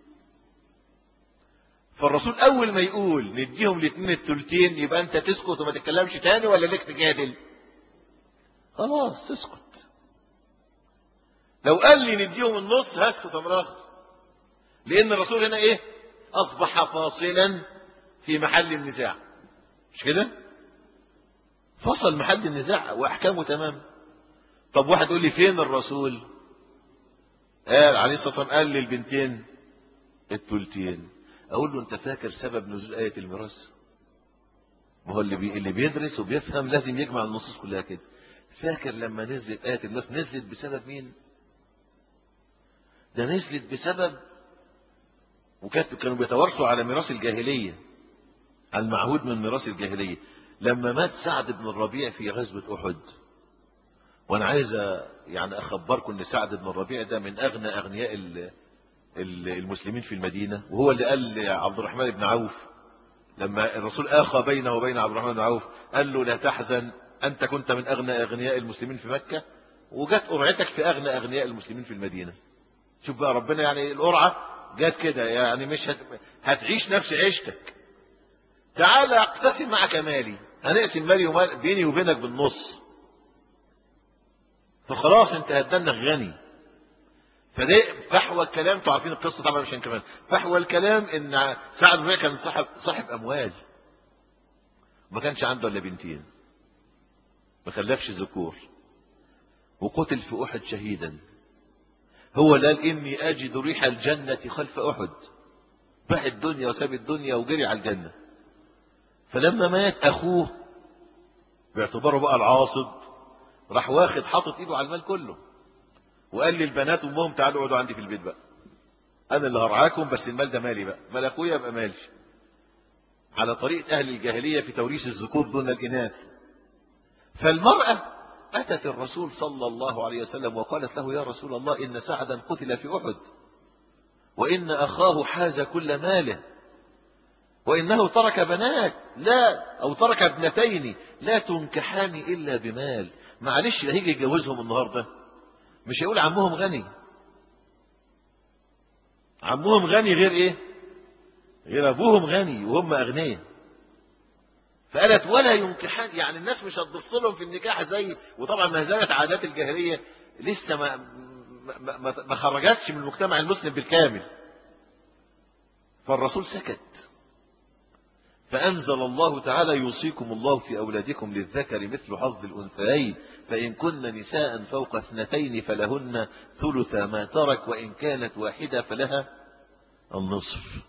فالرسول اول ما يقول نديهم الاثنين الثلثين يبقى انت تسكت وما تتكلمش تاني ولا ليك تجادل خلاص تسكت لو قال لي نديهم النص هسكت امر اخر لان الرسول هنا ايه اصبح فاصلا في محل النزاع مش كده فصل محل النزاع واحكامه تمام طب واحد يقول لي فين الرسول قال عليه الصلاه والسلام قال للبنتين التلتين اقول له انت فاكر سبب نزول ايه الميراث ما هو اللي بي... اللي بيدرس وبيفهم لازم يجمع النصوص كلها كده فاكر لما نزلت ايه الميراث نزلت بسبب مين ده نزلت بسبب وكانت كانوا بيتوارثوا على ميراث الجاهليه المعهود من ميراث الجاهليه لما مات سعد بن الربيع في غزوه احد وانا عايز يعني اخبركم ان سعد بن الربيع ده من اغنى اغنياء المسلمين في المدينة وهو اللي قال لعبد الرحمن بن عوف لما الرسول آخى بينه وبين عبد الرحمن بن عوف قال له لا تحزن أنت كنت من أغنى أغنياء المسلمين في مكة وجت قرعتك في أغنى أغنياء المسلمين في المدينة شوف بقى ربنا يعني القرعة جت كده يعني مش هت... هتعيش نفس عيشتك تعال اقتسم معك مالي هنقسم مالي ومال بيني وبينك بالنص فخلاص انت هتدنك غني فده فحوى الكلام انتوا عارفين القصه طبعا مش كمان فحوى الكلام ان سعد بن كان صاحب صاحب اموال ما كانش عنده الا بنتين ما خلفش ذكور وقتل في احد شهيدا هو قال اني اجد ريح الجنه خلف احد باع الدنيا وساب الدنيا وجري على الجنه فلما مات اخوه باعتباره بقى العاصب راح واخد حاطط ايده على المال كله وقال للبنات امهم تعالوا اقعدوا عندي في البيت بقى انا اللي هرعاكم بس المال ده مالي بقى مال اخويا يبقى مالي على طريقه اهل الجاهليه في توريث الذكور دون الاناث فالمراه اتت الرسول صلى الله عليه وسلم وقالت له يا رسول الله ان سعدا قتل في احد وان اخاه حاز كل ماله وانه ترك بنات لا او ترك ابنتين لا تنكحان الا بمال معلش اللي هيجي يتجوزهم النهارده مش هيقول عمهم غني عمهم غني غير ايه غير ابوهم غني وهم اغنياء فقالت ولا ينكحان يعني الناس مش هتبص لهم في النكاح زي وطبعا ما زالت عادات الجاهليه لسه ما ما, ما, ما خرجتش من المجتمع المسلم بالكامل فالرسول سكت فأنزل الله تعالى يوصيكم الله في أولادكم للذكر مثل حظ الأنثيين فإن كن نساء فوق اثنتين فلهن ثلث ما ترك وإن كانت واحدة فلها النصف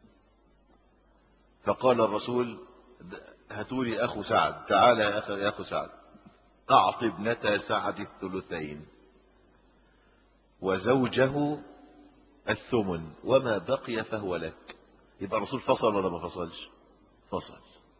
فقال الرسول هاتولي أخو سعد تعالى يا أخو, يا أخو سعد أعط ابنة سعد الثلثين وزوجه الثمن وما بقي فهو لك يبقى الرسول فصل ولا ما فصلش فصل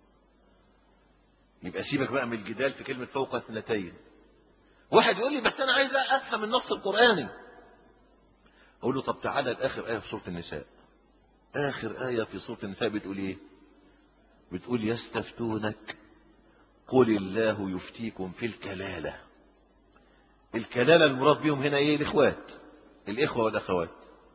يبقى سيبك بقى من الجدال في كلمة فوق اثنتين واحد يقول لي بس انا عايز افهم النص القرآني اقول له طب تعالى لاخر آية في سورة النساء اخر آية في سورة النساء بتقول ايه بتقول يستفتونك قل الله يفتيكم في الكلالة الكلالة المراد بهم هنا ايه الاخوات الاخوة والاخوات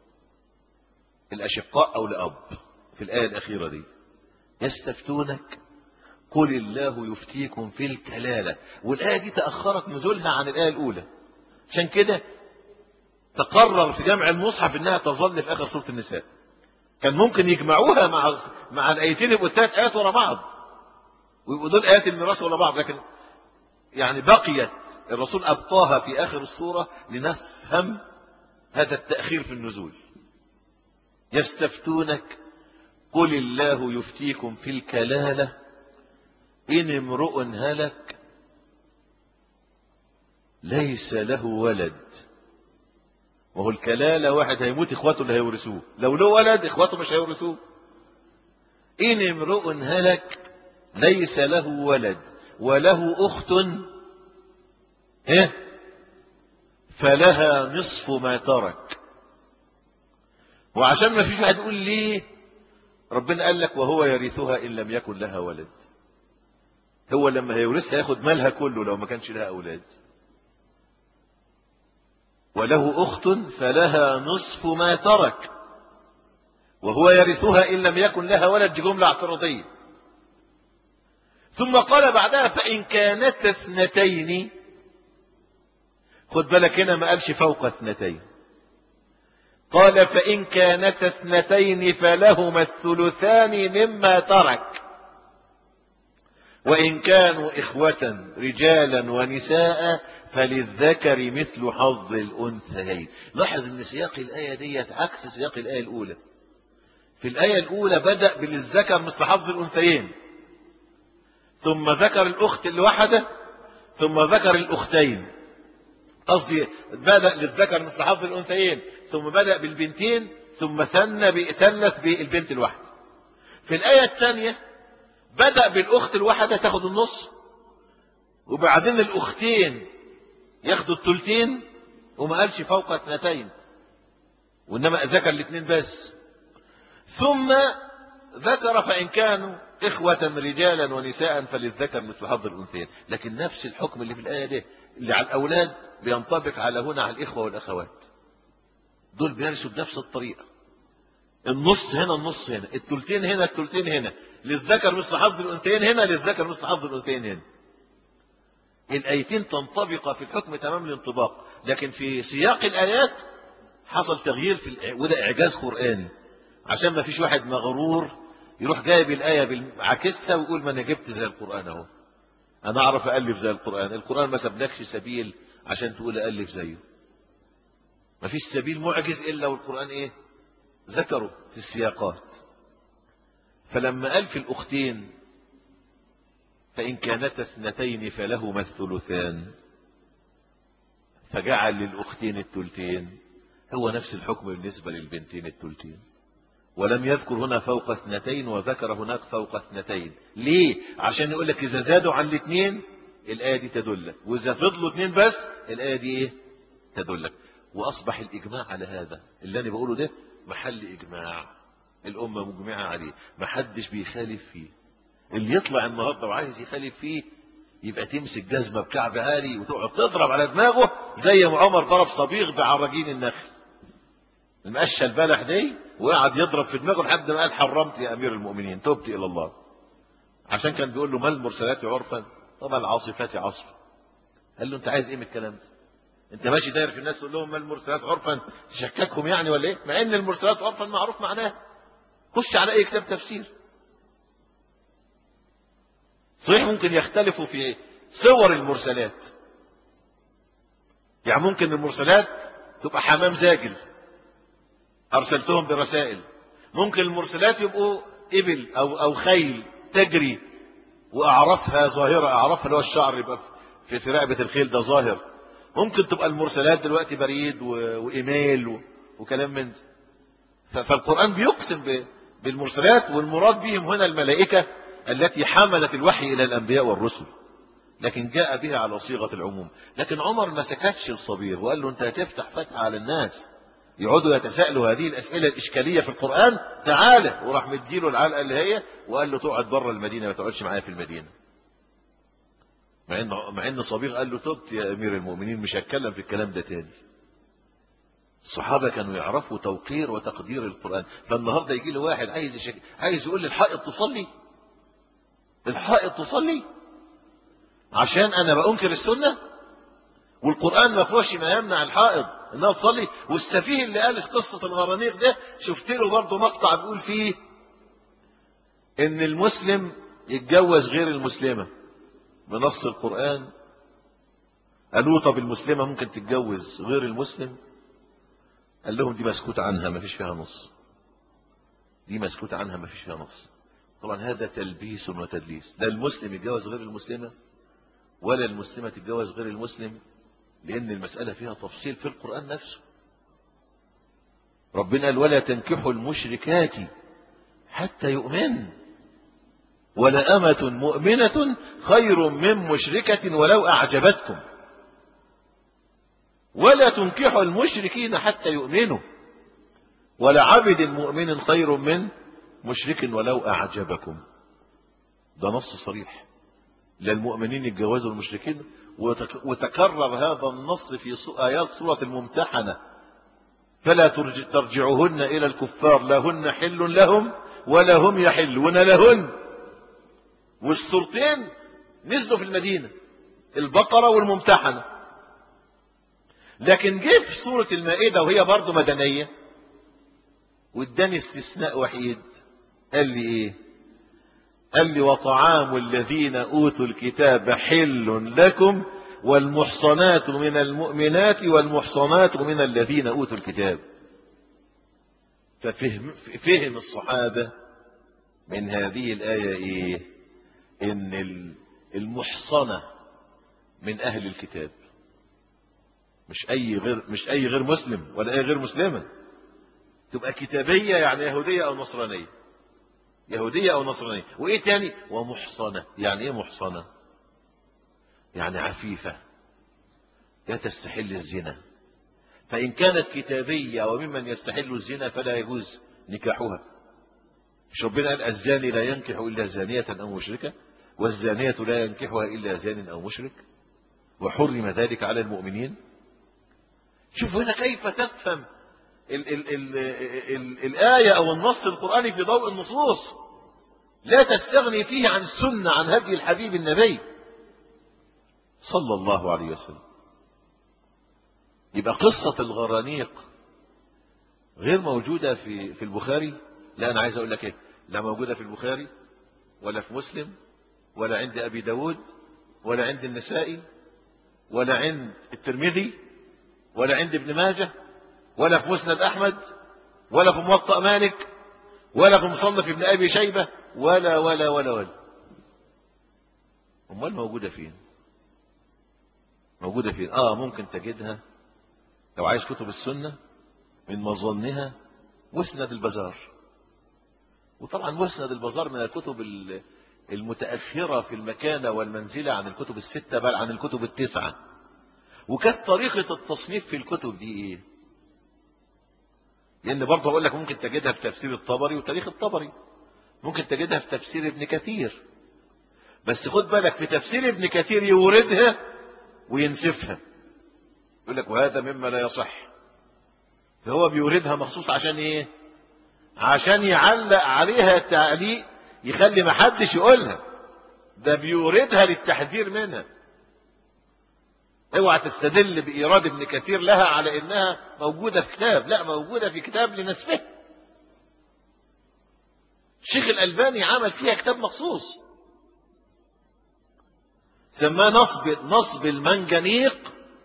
الاشقاء او الاب في الآية الاخيرة دي يستفتونك قل الله يفتيكم في الكلالة والآية دي تأخرت نزولها عن الآية الأولى عشان كده تقرر في جمع المصحف انها تظل في اخر سورة النساء كان ممكن يجمعوها مع مع الايتين يبقوا ثلاث ايات ورا بعض ويبقوا دول ايات الميراث ورا بعض لكن يعني بقيت الرسول ابقاها في اخر السورة لنفهم هذا التأخير في النزول يستفتونك قل الله يفتيكم في الكلالة إن امرؤ هلك ليس له ولد وهو الكلالة واحد هيموت اخواته اللي هيورثوه لو له ولد اخواته مش هيورثوه إن امرؤ هلك ليس له ولد وله أخت إيه فلها نصف ما ترك وعشان ما فيش واحد يقول ليه ربنا قال لك وهو يرثها إن لم يكن لها ولد هو لما هيورثها ياخد مالها كله لو ما كانش لها أولاد وله أخت فلها نصف ما ترك وهو يرثها إن لم يكن لها ولد دي جملة اعتراضية ثم قال بعدها فإن كانت اثنتين خد بالك هنا ما قالش فوق اثنتين قال فإن كانتا اثنتين فلهما الثلثان مما ترك وإن كانوا إخوة رجالا ونساء فللذكر مثل حظ الأنثيين لاحظ أن سياق الآية ديت عكس سياق الآية الأولى في الآية الأولى بدأ بالذكر مثل حظ الأنثيين ثم ذكر الأخت الواحدة ثم ذكر الأختين قصدي بدأ للذكر مثل حظ الأنثيين ثم بدأ بالبنتين ثم ثنى ثلث بالبنت الواحدة في الآية الثانية بدأ بالأخت الواحدة تاخد النص وبعدين الأختين ياخدوا التلتين وما قالش فوق اثنتين وإنما ذكر الاثنين بس ثم ذكر فإن كانوا إخوة رجالا ونساء فللذكر مثل حظ الأنثيين لكن نفس الحكم اللي في الآية دي اللي على الأولاد بينطبق على هنا على الإخوة والأخوات دول بيرثوا بنفس الطريقة النص هنا النص هنا التلتين هنا التلتين هنا للذكر مثل حظ الأنثيين هنا للذكر مثل حظ الأنثيين هنا الآيتين تنطبق في الحكم تمام الانطباق لكن في سياق الآيات حصل تغيير في الإع... وده إعجاز قرآني عشان ما فيش واحد مغرور يروح جايب الآية بالعكسة ويقول ما أنا جبت زي القرآن أهو أنا أعرف ألف زي القرآن القرآن ما سبلكش سبيل عشان تقول ألف زيه ما فيش سبيل معجز إلا والقرآن إيه ذكره في السياقات فلما قال في الأختين فإن كانتا اثنتين فلهما الثلثان فجعل للأختين التلتين هو نفس الحكم بالنسبة للبنتين التلتين ولم يذكر هنا فوق اثنتين وذكر هناك فوق اثنتين ليه عشان يقول لك إذا زادوا عن الاثنين الآية دي تدلك وإذا فضلوا اثنين بس الآية دي إيه تدلك وأصبح الإجماع على هذا اللي أنا بقوله ده محل إجماع الأمة مجمعة عليه محدش بيخالف فيه اللي يطلع النهاردة وعايز يخالف فيه يبقى تمسك جزمة بكعب عالي وتقعد تضرب على دماغه زي ما عمر ضرب صبيغ بعراجين النخل المقشة البلح دي وقعد يضرب في دماغه لحد ما قال حرمت يا أمير المؤمنين تبت إلى الله عشان كان بيقول له ما المرسلات عرفا طبعا العاصفات عصف قال له انت عايز ايه من الكلام ده انت ماشي داير في الناس تقول لهم ما المرسلات عرفا تشككهم يعني ولا ايه مع ان المرسلات عرفا معروف معناها خش على اي كتاب تفسير صحيح ممكن يختلفوا في صور المرسلات يعني ممكن المرسلات تبقى حمام زاجل ارسلتهم برسائل ممكن المرسلات يبقوا ابل او او خيل تجري واعرافها ظاهره اعرافها اللي هو الشعر يبقى في في رقبه الخيل ده ظاهر ممكن تبقى المرسلات دلوقتي بريد و- وايميل و- وكلام من ده ف- فالقران بيقسم ب- بالمرسلات والمراد بهم هنا الملائكه التي حملت الوحي الى الانبياء والرسل لكن جاء بها على صيغه العموم لكن عمر ما سكتش الصبير وقال له انت هتفتح فتحه على الناس يقعدوا يتساءلوا هذه الاسئله الاشكاليه في القران تعالى وراح مديله العلقه اللي هي وقال له تقعد بره المدينه ما تقعدش معايا في المدينه مع ان مع ان صبيغ قال له تبت يا امير المؤمنين مش هتكلم في الكلام ده تاني الصحابه كانوا يعرفوا توقير وتقدير القران فالنهارده يجي له واحد عايز يشك... عايز يقول لي الحائط تصلي الحائط تصلي عشان انا بانكر السنه والقران ما فيهوش ما يمنع الحائض انها تصلي والسفيه اللي قال قصه الغرانيق ده شفت له برضه مقطع بيقول فيه ان المسلم يتجوز غير المسلمه بنص القرآن قالوا طب المسلمة ممكن تتجوز غير المسلم قال لهم دي مسكوت عنها ما فيش فيها نص دي مسكوت عنها ما فيش فيها نص طبعا هذا تلبيس وتدليس لا المسلم يتجوز غير المسلمة ولا المسلمة تتجوز غير المسلم لأن المسألة فيها تفصيل في القرآن نفسه ربنا قال ولا تنكحوا المشركات حتى يؤمن ولأمة مؤمنة خير من مشركة ولو أعجبتكم ولا تنكحوا المشركين حتى يؤمنوا ولعبد مؤمن خير من مشرك ولو أعجبكم ده نص صريح لا المؤمنين يتجوزوا المشركين وتك- وتكرر هذا النص في ص- آيات سورة الممتحنة فلا ترج- ترجعوهن إلى الكفار لا هن حل لهم ولا هم يحلون لهن والسورتين نزلوا في المدينة البقرة والممتحنة لكن جه في سورة المائدة وهي برضه مدنية واداني استثناء وحيد قال لي ايه قال لي وطعام الذين اوتوا الكتاب حل لكم والمحصنات من المؤمنات والمحصنات من الذين اوتوا الكتاب ففهم فهم الصحابه من هذه الايه ايه ان ال- المحصنه من اهل الكتاب مش اي غير مش اي غير مسلم ولا اي غير مسلمه تبقى كتابيه يعني يهوديه او نصرانيه يهوديه او نصرانيه وايه تاني ومحصنه يعني ايه محصنه يعني عفيفه لا تستحل الزنا فان كانت كتابيه وممن يستحل الزنا فلا يجوز نكاحها مش ربنا قال الزاني لا ينكح الا زانيه او مشركه والزانيه لا ينكحها الا زان او مشرك وحرم ذلك على المؤمنين شوف هنا كيف تفهم ال ال ال ال الآية أو النص القرآني في ضوء النصوص لا تستغني فيه عن السنة عن هدي الحبيب النبي صلى الله عليه وسلم يبقى قصة الغرانيق غير موجودة في في البخاري لا أنا عايز أقول لك إيه لا موجودة في البخاري ولا في مسلم ولا عند أبي داود ولا عند النسائي ولا عند الترمذي ولا عند ابن ماجه ولا في مسند أحمد ولا في موطأ مالك ولا في مصنف ابن أبي شيبة ولا ولا ولا ولا أمال موجودة فين موجودة فين آه ممكن تجدها لو عايز كتب السنة من مظنها مسند البزار وطبعا مسند البزار من الكتب ال- المتأخرة في المكانة والمنزلة عن الكتب الستة بل عن الكتب التسعة وكانت طريقة التصنيف في الكتب دي ايه لان برضه اقول لك ممكن تجدها في تفسير الطبري وتاريخ الطبري ممكن تجدها في تفسير ابن كثير بس خد بالك في تفسير ابن كثير يوردها وينسفها يقول لك وهذا مما لا يصح فهو بيوردها مخصوص عشان ايه عشان يعلق عليها تعليق يخلي ما حدش يقولها ده بيوردها للتحذير منها اوعى تستدل بإيراد ابن كثير لها على انها موجودة في كتاب لا موجودة في كتاب لنسبه الشيخ الألباني عمل فيها كتاب مخصوص سماه نصب نصب المنجنيق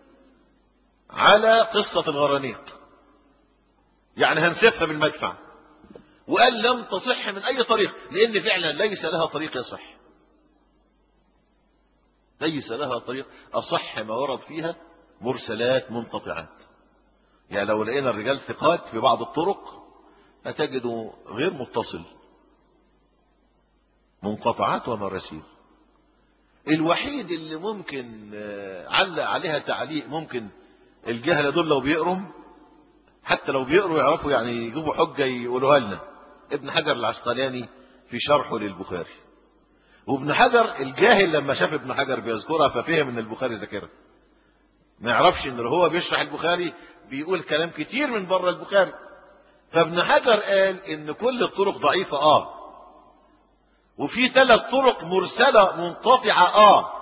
على قصة الغرانيق يعني هنسفها بالمدفع وقال لم تصح من أي طريق لأن فعلا ليس لها طريق يصح ليس لها طريق أصح ما ورد فيها مرسلات منقطعات يعني لو لقينا الرجال ثقات في بعض الطرق هتجدوا غير متصل منقطعات ومراسيل الوحيد اللي ممكن علق عليها تعليق ممكن الجهلة دول لو بيقرم حتى لو بيقروا يعرفوا يعني يجيبوا حجة يقولوها لنا ابن حجر العسقلاني في شرحه للبخاري وابن حجر الجاهل لما شاف ابن حجر بيذكرها ففهم ان البخاري ذاكرها ما يعرفش ان هو بيشرح البخاري بيقول كلام كتير من بره البخاري فابن حجر قال ان كل الطرق ضعيفة اه وفي ثلاث طرق مرسلة منقطعة اه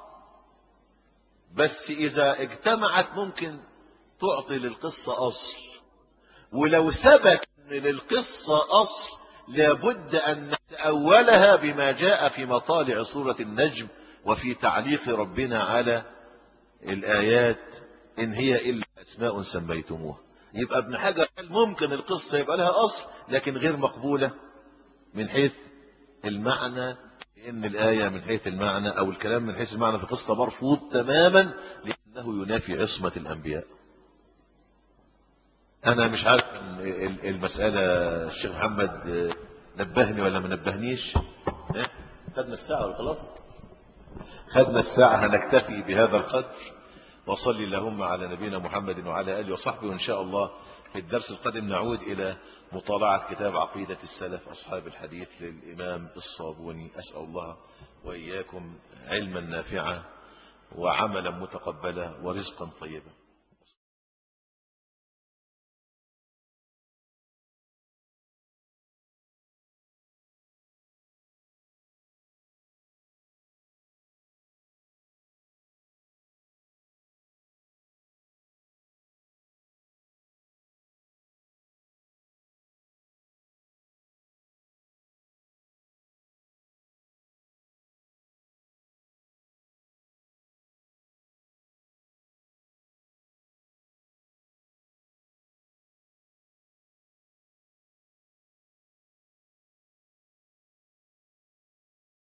بس اذا اجتمعت ممكن تعطي للقصة اصل ولو ثبت ان للقصة اصل لابد ان نتأولها بما جاء في مطالع سورة النجم وفي تعليق ربنا على الايات ان هي الا اسماء سميتموها يبقى ابن حجر قال ممكن القصة يبقى لها اصل لكن غير مقبولة من حيث المعنى لأن الآية من حيث المعنى أو الكلام من حيث المعنى في قصة مرفوض تماما لأنه ينافي عصمة الأنبياء أنا مش عارف المسألة الشيخ محمد نبهني ولا ما نبهنيش خدنا الساعة ولا خلاص خدنا الساعة هنكتفي بهذا القدر وصلي اللهم على نبينا محمد وعلى آله وصحبه وإن شاء الله في الدرس القادم نعود إلى مطالعة كتاب عقيدة السلف أصحاب الحديث للإمام الصابوني أسأل الله وإياكم علما نافعا وعملا متقبلا ورزقا طيبا